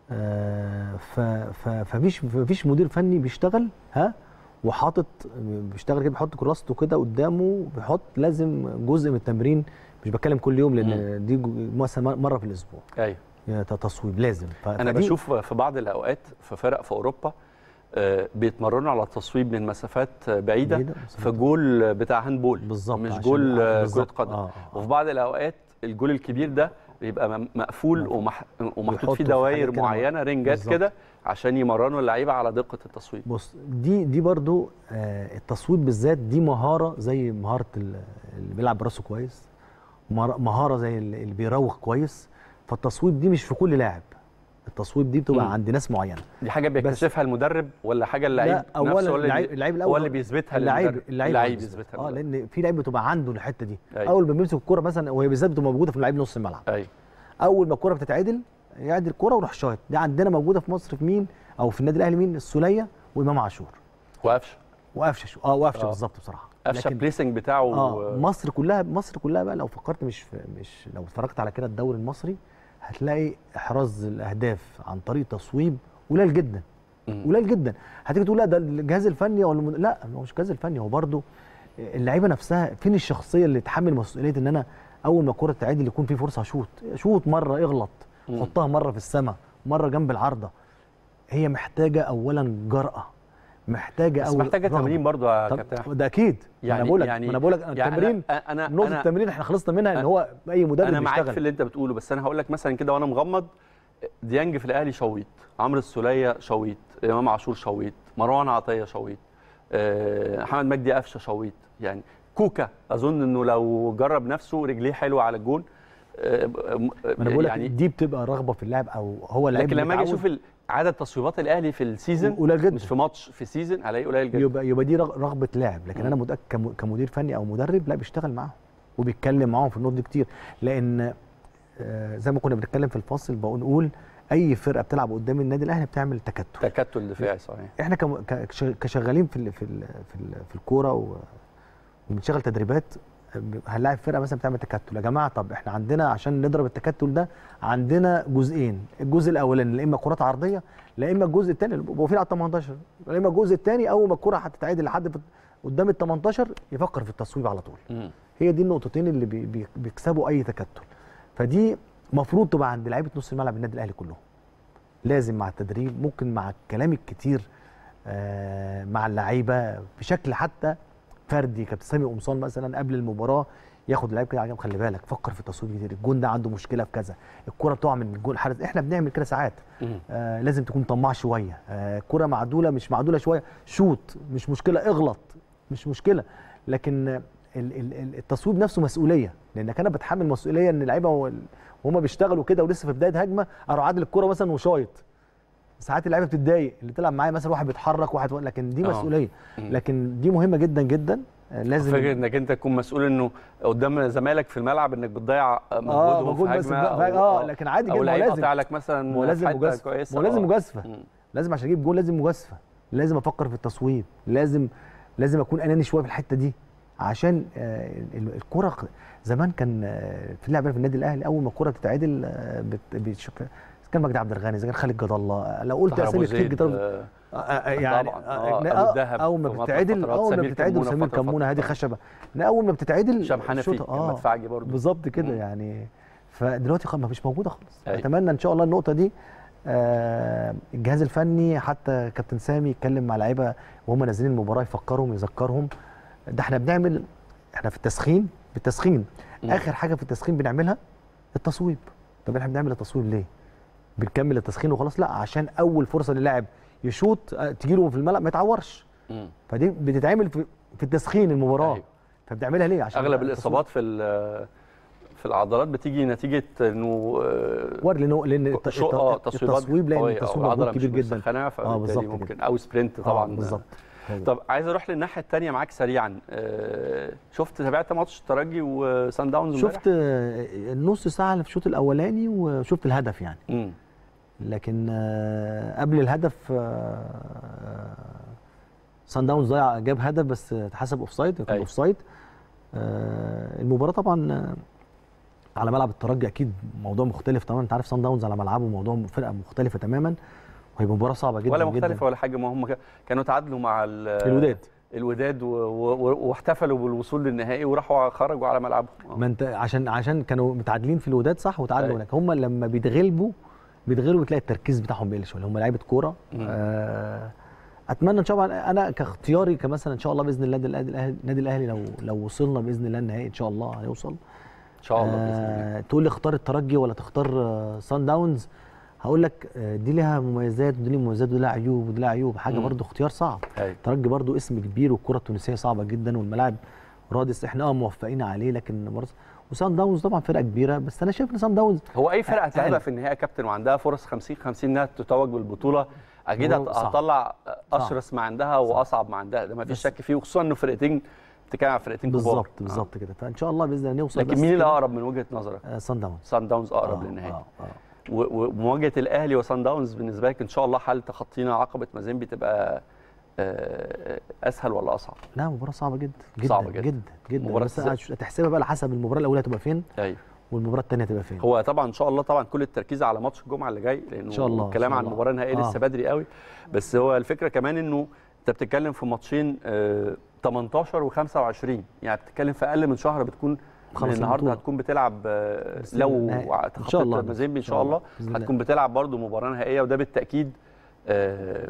آه، ف- ف- فمفيش مفيش مدير فني بيشتغل ها وحاطط بيشتغل كده بيحط كراسته كده قدامه بيحط لازم جزء من التمرين مش بتكلم كل يوم لان دي جو- مثلا مره في الاسبوع ايوه يعني تصويب لازم ف- انا فدي- بشوف في بعض الاوقات في فرق في اوروبا آه، بيتمرنوا على التصويب من مسافات بعيده, بعيدة، في جول بتاع هاندبول بالظبط مش عشان- جول آه، آه، كره بالظبط. قدم آه، آه. وفي بعض الاوقات الجول الكبير ده بيبقى م- مقفول ومح... ومحطوط ويحطوا فيه في دوائر حاجات كده معينه رنجات بالظبط. كده عشان يمرنوا اللعيبه على دقه التصويب بص دي دي برضو آه، التصويب بالذات دي مهاره زي مهاره ال- اللي بيلعب براسه كويس مهارة- مهاره زي اللي اللي بيراوغ كويس فالتصويب دي مش في كل لاعب التصويب دي بتبقى مم. عند ناس معينه دي حاجه بيكتشفها المدرب ولا حاجه اللعيب لا اولا نفسه هو اللي اللعيب بي- اللعيب هو الاول اللي بيثبتها اللعيب للمدرب. اللعيب اللعيب هو يثبتها اه للمدرب. لان في لعيب بتبقى عنده الحته دي أيوة. اول ما بيمسك الكوره مثلا وهي بالذات بتبقى موجوده في لعيب نص الملعب ايوه اول ما الكوره بتتعدل يعدل الكوره ويروح شايط دي عندنا موجوده في مصر في مين او في النادي الاهلي مين السوليه وامام عاشور وقفشه وقفشه شو- اه وقفشه آه. بالظبط بصراحه قفشه لكن- البليسنج بتاعه اه مصر كلها مصر كلها بقى لو فكرت مش في مش لو اتفرجت على كده الدوري المصري هتلاقي احراز الاهداف عن طريق تصويب قليل جدا مم. قليل جدا هتيجي تقول لا ده الجهاز الفني ولا المد... لا هو مش الجهاز الفني هو برده اللعيبه نفسها فين الشخصيه اللي تحمل مسؤوليه ان انا اول ما الكوره تتعدل يكون في فرصه اشوط شوط مره اغلط مم. حطها مره في السماء مره جنب العارضه هي محتاجه اولا جرأه محتاجه بس أول محتاجه رغبة. تمرين برضو يا طب كابتن أحمد. ده اكيد يعني انا بقول لك يعني انا بقول لك يعني التمرين انا انا نقطه انا, التمرين احنا خلصنا منها ان هو اي مدرب أنا معاك بيشتغل في اللي انت بتقوله بس انا هقول لك مثلا كده وانا مغمض ديانج في الاهلي شويط عمرو السوليه شويط امام عاشور شويط مروان عطيه شويط آه، محمد مجدي قفشه شويط يعني كوكا اظن انه لو جرب نفسه رجليه حلوه على الجون آه، ما انا بقول لك يعني دي بتبقى رغبه في اللاعب او هو لعيب لكن لما اجي متعود. اشوف ال- عدد تصويبات الاهلي في السيزون قليل جدا. مش في ماتش في سيزون هلاقيه قليل جدا يبقى يبقى دي رغ- رغبه لاعب لكن مم. انا متاكد كم- كمدير فني او مدرب لا بيشتغل معاهم وبيتكلم معاهم في النقط دي كتير لان آه، زي ما كنا بنتكلم في الفاصل بنقول اي فرقه بتلعب قدام النادي الاهلي بتعمل تكتل تكتل دفاعي صحيح احنا كم- ك- كش- كشغالين في ال في ال في, ال في الكوره و- وبنشغل تدريبات هنلاعب فرقه مثلا بتعمل تكتل يا جماعه طب احنا عندنا عشان نضرب التكتل ده عندنا جزئين الجزء الاولاني لا اما كرات عرضيه لا اما الجزء الثاني واقفين على ال 18 لا اما الجزء الثاني اول ما الكره هتتعدل لحد في- قدام ال 18 يفكر في التصويب على طول مم. هي دي النقطتين اللي بي بي بيكسبوا اي تكتل فدي المفروض تبقى عند لعيبه نص الملعب النادي الاهلي كلهم لازم مع التدريب ممكن مع الكلام الكتير آه، مع اللعيبه بشكل حتى فردي كابتن سامي قمصان مثلا قبل المباراه ياخد اللعيب كده على جنب خلي بالك فكر في التصوير كتير الجون ده عنده مشكله في كذا الكره بتقع من الجون الحارس احنا بنعمل كده ساعات مم. آه لازم تكون طماع شويه آه كره معدوله مش معدوله شويه شوت مش مشكله اغلط مش مشكله لكن آه، ال- ال- ال- التصويب نفسه مسؤوليه لانك انا بتحمل مسؤوليه ان اللعيبه وال- وهم بيشتغلوا كده ولسه في بدايه هجمه اروح عادل الكره مثلا وشايط ساعات اللعيبه بتتضايق اللي تلعب معايا مثلا واحد بيتحرك واحد لكن دي آه. مسؤوليه مم. لكن دي مهمه جدا جدا آه، لازم فكره انك انت تكون مسؤول انه قدام زمايلك في الملعب انك بتضيع مجهودهم مجهود في بس هجمه في- اه لكن عادي جدا او ما هو لعيب لازم قاطع لك مثلا ما هو لازم حتة مجازفه كويسه ما هو لازم آه. مجازفه مم. لازم عشان اجيب جول لازم مجازفه لازم افكر في التصويب لازم لازم اكون اناني شويه في الحته دي عشان آه، ال- الكره زمان كان آه، في اللعبه في النادي الاهلي اول ما الكره تتعدل آه، بت- بتشوف كان مجدي عبد الغني اذا كان خالد جد الله آه، لو قلت طاهر أبو اسامي كتير زيد، جدا آه، آه، آه، يعني طبعاً. آه، آه، أبو آه، الدهب اول ما في فترة بتتعدل فترات، اول ما سمير بتتعدل كمونة سمير فترة كمونه هادي فترة. خشبه لا اول ما بتتعدل هشام حنفي شوطة- كان مدفعجي برضه بالظبط كده مم. يعني فدلوقتي خلاص ما فيش موجوده خالص أيوة. اتمنى ان شاء الله النقطه دي آه، الجهاز الفني حتى كابتن سامي يتكلم مع لعيبه وهم نازلين المباراه يفكرهم يذكرهم ده احنا بنعمل احنا في التسخين بالتسخين مم. اخر حاجه في التسخين بنعملها التصويب طب احنا بنعمل التصويب ليه بنكمل التسخين وخلاص لا عشان اول فرصه للاعب يشوط آه، تجي له في الملعب ما يتعورش مم. فدي بتتعمل في في التسخين المباراه أيوة. فبنعملها ليه عشان اغلب التصويب. الاصابات في ال- في العضلات بتيجي نتيجه انه آه، وارد لانه لان الت- شو- الت- اه تصويبات التصويب لان قوية، أو التصويب العضلة مجهود مش كبير جدا مسخنة، فبالتالي بالظبط ممكن كده. او سبرنت آه، طبعا بالظبط هو ده. طب عايز اروح للناحيه الثانيه معاك سريعا آه، شفت تابعت ماتش الترجي وسان داونز امبارح؟ شفت آه، النص ساعه اللي في الشوط الاولاني وشفت الهدف يعني مم. لكن آه، قبل الهدف آه، سان داونز ضيع جاب هدف بس اتحسب اوف سايد كان أيوة. اوف سايد آه، المباراه طبعا آه، على ملعب الترجي اكيد موضوع مختلف تماما انت عارف سان داونز على ملعبه موضوع فرقه مختلفه تماما وهيبقى مباراه صعبه جدا ولا جدا مختلفه ولا حاجه ما هم ك- كانوا تعادلوا مع ال- الوداد الوداد و- و- واحتفلوا بالوصول للنهائي وراحوا خرجوا على ملعبهم آه. ما انت عشان عشان كانوا متعادلين في الوداد صح وتعادلوا أيوة. هناك هم لما بيتغلبوا بيتغلبوا تلاقي التركيز بتاعهم بيقل شويه هم لعيبه كوره مم. آه اتمنى ان شاء الله انا كاختياري كمثلا ان شاء الله باذن الله النادي الاهلي النادي الاهلي لو لو وصلنا باذن الله النهائي ان شاء الله هيوصل ان شاء الله باذن الله آه تقول لي اختار الترجي ولا تختار آه سان داونز هقول لك آه دي لها مميزات ودي لها مميزات ودي لها عيوب ودي لها عيوب حاجه مم. برضو اختيار صعب أيوة. الترجي برضو اسم كبير والكره التونسيه صعبه جدا والملاعب رادس احنا اه موفقين عليه لكن برضه وسان داونز طبعا فرقه كبيره بس انا شايف ان سان داونز هو اي فرقه هتلعبها أقل. في النهائي يا كابتن وعندها فرص 50 50 انها تتوج بالبطوله اكيد هو هت- صعب. هتطلع اشرس ما عندها واصعب ما عندها ده ما فيش بس- شك فيه وخصوصا انه فرقتين بتتكلم عن فرقتين كبار بالظبط آه. بالظبط كده فان شاء الله باذن الله نوصل لكن بس مين كده. الاقرب من وجهه نظرك؟ آه سان داونز سان داونز اقرب آه، للنهائي آه آه. و- ومواجهه الاهلي وسان داونز بالنسبه لك ان شاء الله حال تخطينا عقبه مازيمبي تبقى آه، اسهل ولا اصعب؟ لا مباراه صعبه جدا جدا صعبة جدا. جدا جدا مباراة بس س- هتحسبها بقى على حسب المباراه الاولى هتبقى فين ايوه والمباراه الثانيه هتبقى فين هو طبعا ان شاء الله طبعا كل التركيز على ماتش الجمعه اللي جاي لانه إن شاء الله، إن الكلام شاء عن الله. المباراه النهائيه آه. لسه بدري قوي بس هو الفكره كمان انه انت بتتكلم في ماتشين آه 18 و25 يعني بتتكلم في اقل من شهر بتكون من خلاص النهارده البطولة. هتكون بتلعب آه بس لو النهائي. إن شاء تخطيت الله. مازيمبي ان إن شاء شاء الله الله. بإذن الله. هتكون بتلعب برضو مباراه نهائيه وده بالتاكيد آه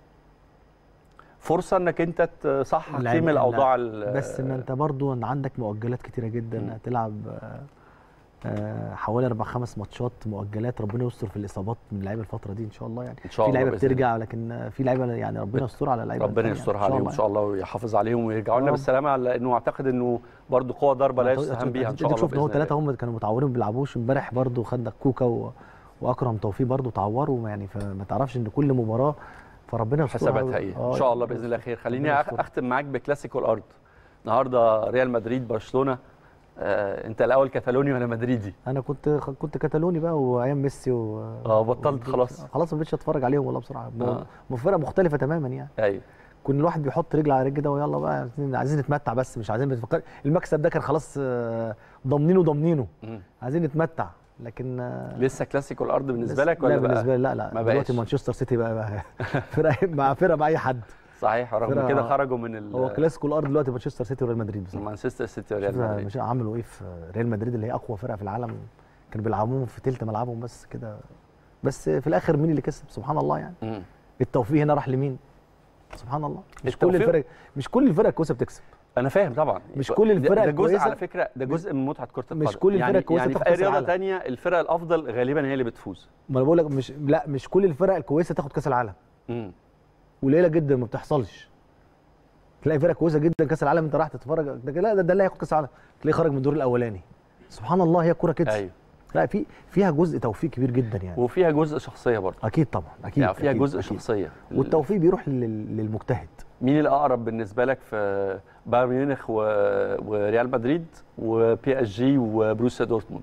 فرصه انك انت تصحح اللعيبة- تيم الاوضاع لا، ال- بس ان انت برضو ان عندك مؤجلات كتيره مم. جدا هتلعب آه، آه، حوالي اربع خمس ماتشات مؤجلات ربنا يستر في الاصابات من اللعيبه الفتره دي ان شاء الله يعني ان شاء في الله لعيبه بإذن الله. بترجع لكن آه، في لعيبه يعني ربنا يستر على اللعيبه ربنا التانية يسترها يعني. عليهم ان شاء الله ويحافظ عليهم ويرجعوا لنا رب. بالسلامه لانه اعتقد انه برضو قوه ضربه لا أنت- يستهان بيها ان أنت شاء الله شفت ان هو بإذن ثلاثه الله. هم كانوا متعورين ما بيلعبوش امبارح برضو خدنا كوكا و... واكرم توفيق برضو تعوروا يعني فما تعرفش ان كل مباراه فربنا يسترها حساباتها ايه آه، ان شاء الله باذن الله خير خليني ربنا أخ- يستر. اختم معاك بكلاسيكو الارض النهارده ريال مدريد برشلونه آه انت الاول كتالوني ولا مدريدي انا كنت كنت كتالوني بقى وايام ميسي و... اه بطلت خلاص خلاص ما بقتش اتفرج عليهم والله بصراحه آه. آه. فرقه مختلفه تماما يعني ايوه كل الواحد بيحط رجل على رجل كده ويلا بقى عايزين- عايزين نتمتع بس مش عايزين بتفكر المكسب ده كان خلاص آه، ضامنينه ضامنينه مم. عايزين نتمتع لكن آه، لسه كلاسيكو الارض بالنسبه لسه- لك ولا لا بقى بالنسبه لي لا لا ما دلوقتي بقاش. مانشستر سيتي بقى, بقى فرقه مع فرقه مع اي حد صحيح رغم فرقة- كده خرجوا من ال- هو كلاسيكو الارض دلوقتي مانشستر سيتي وريال مدريد بصراحه مانشستر سيتي وريال شوف مدريد مش عملوا ايه في ريال مدريد اللي هي اقوى فرقه في العالم كانوا بيلعبوهم في تلت ملعبهم بس كده بس في الاخر مين اللي كسب سبحان الله يعني مم. التوفيق هنا راح لمين سبحان الله مش كل التوفيق- الفرق مش كل الفرق الكويسه بتكسب انا فاهم طبعا مش كل ده- الفرق ده جزء الكويسة- على فكره ده جزء من متعه كره القدم مش كل الفرق يعني الكويسة يعني تاخد في اي كأس رياضه العالم. ثانيه الفرقه الافضل غالبا هي اللي بتفوز ما انا بقول لك مش لا مش كل الفرق الكويسه تاخد كاس العالم مم. قليله جدا ما بتحصلش تلاقي فرقه كويسه جدا كاس العالم انت رايح تتفرج ده لا ده, ده اللي هياخد كاس العالم تلاقيه خرج من الدور الاولاني سبحان الله هي كوره كده ايوه لا في فيها جزء توفيق كبير جدا يعني وفي جزء شخصيه برضه اكيد طبعا اكيد يعني فيها أكيد جزء أكيد. شخصيه والتوفيق بيروح لل- للمجتهد مين الاقرب بالنسبه لك في بايرن ميونخ و... وريال مدريد وبي اس جي وبروسيا دورتموند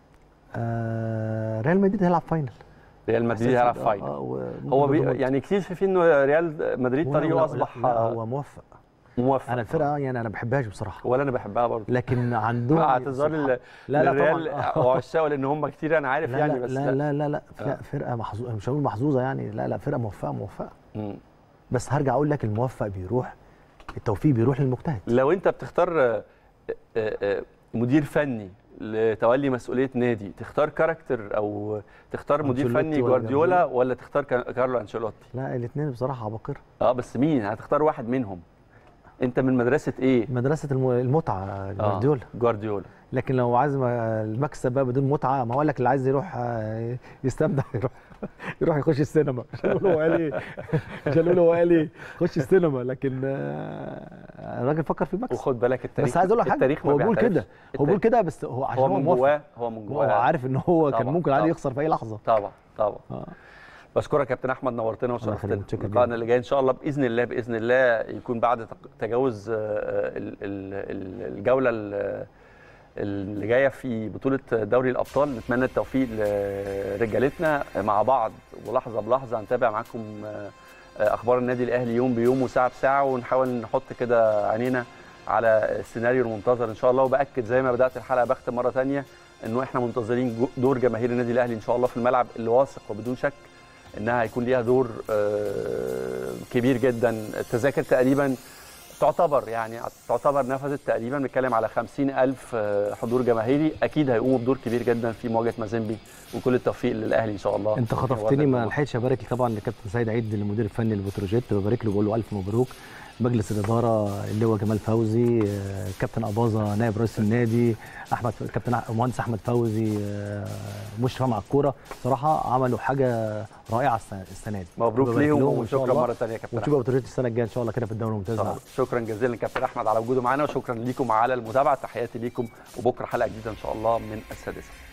آه ريال مدريد هيلعب فاينل ريال مدريد أساسي. هيلعب آه، فاينل آه، وممكن هو بي... دورتموند. يعني كتير شايفين انه ريال مدريد هو- طريقه لا- اصبح لا هو موفق موفق انا الفرقه يعني انا ما بحبهاش بصراحه ولا انا بحبها برضه لكن عندهم مع اعتذار سبحان- لل- لا لا للريال طبعا وعشاقه لان هم كتير انا عارف لا يعني لا بس لا لا لا, لا. لا فرقه محظوظه مش هقول محظوظه يعني لا لا فرقه موفقه موفقه مم. بس هرجع اقول لك الموفق بيروح التوفيق بيروح للمجتهد لو انت بتختار آه، آه، آه، مدير فني لتولي مسؤوليه نادي تختار كاركتر او تختار مدير أنشيلوتي فني ولا جوارديولا ولا تختار كا- كارلو انشيلوتي لا الاثنين بصراحه عباقره اه بس مين هتختار واحد منهم انت من مدرسه ايه مدرسه الم- المتعه جوارديولا آه. جوارديولا لكن لو عايز ما- المكسب بقى بدون متعه ما هو قال لك اللي عايز يروح آه، يستمتع يروح يروح يخش السينما مش هنقول هو قال ايه مش هنقول هو قال ايه خش السينما لكن آه، الراجل فكر في المكسب وخد بالك التاريخ بس عايز اقول لك حاجه التاريخ ما هو بيقول بيعترفش. كده هو بيقول كده بس هو عشان هو هو من موفق جواه هو من هو جواه عارف ان هو كان طبعاً، ممكن عادي طبعاً. يخسر في اي لحظه طبعا طبعا آه. بشكرك يا كابتن احمد نورتنا يخليك، وشرفتنا متشكر لقائنا جداً. اللي جاي ان شاء الله باذن الله باذن الله يكون بعد تق- تجاوز آه، ال- ال- ال- الجوله ال- اللي جايه في بطوله دوري الابطال نتمنى التوفيق لرجالتنا مع بعض ولحظه بلحظه هنتابع معاكم آه، آه، اخبار النادي الاهلي يوم بيوم وساعه بساعه ونحاول نحط كده عينينا على السيناريو المنتظر ان شاء الله وباكد زي ما بدات الحلقه بختم مره ثانيه انه احنا منتظرين جو- دور جماهير النادي الاهلي ان شاء الله في الملعب اللي واثق وبدون شك انها هيكون ليها دور آه، كبير جدا التذاكر تقريبا تعتبر يعني تعتبر نفذت تقريبا بنتكلم على 50 ألف آه، حضور جماهيري أكيد هيقوموا بدور كبير جدا في مواجهة مازيمبي وكل التوفيق للأهلي إن شاء الله انت خطفتني ما لحقتش ابارك طبعا لكابتن سيد عيد المدير الفني لبتروجيت ببارك له بقول له الف مبروك مجلس الاداره اللي هو جمال فوزي آه، كابتن اباظه نائب رئيس النادي احمد كابتن أح- مهندس احمد فوزي آه، مشرف على الكوره صراحه عملوا حاجه رائعه السنه السنه دي مبروك ببارك ليهم لهم إن شاء وشكرا الله. مرة ثانية يا كابتن ونشوف بتروجيت السنه الجايه ان شاء الله كده في الدوري الممتاز أحمد. شكرا جزيلا كابتن أحمد على وجوده معنا وشكرا ليكم على المتابعة تحياتي ليكم وبكرة حلقة جديدة إن شاء الله من السادسة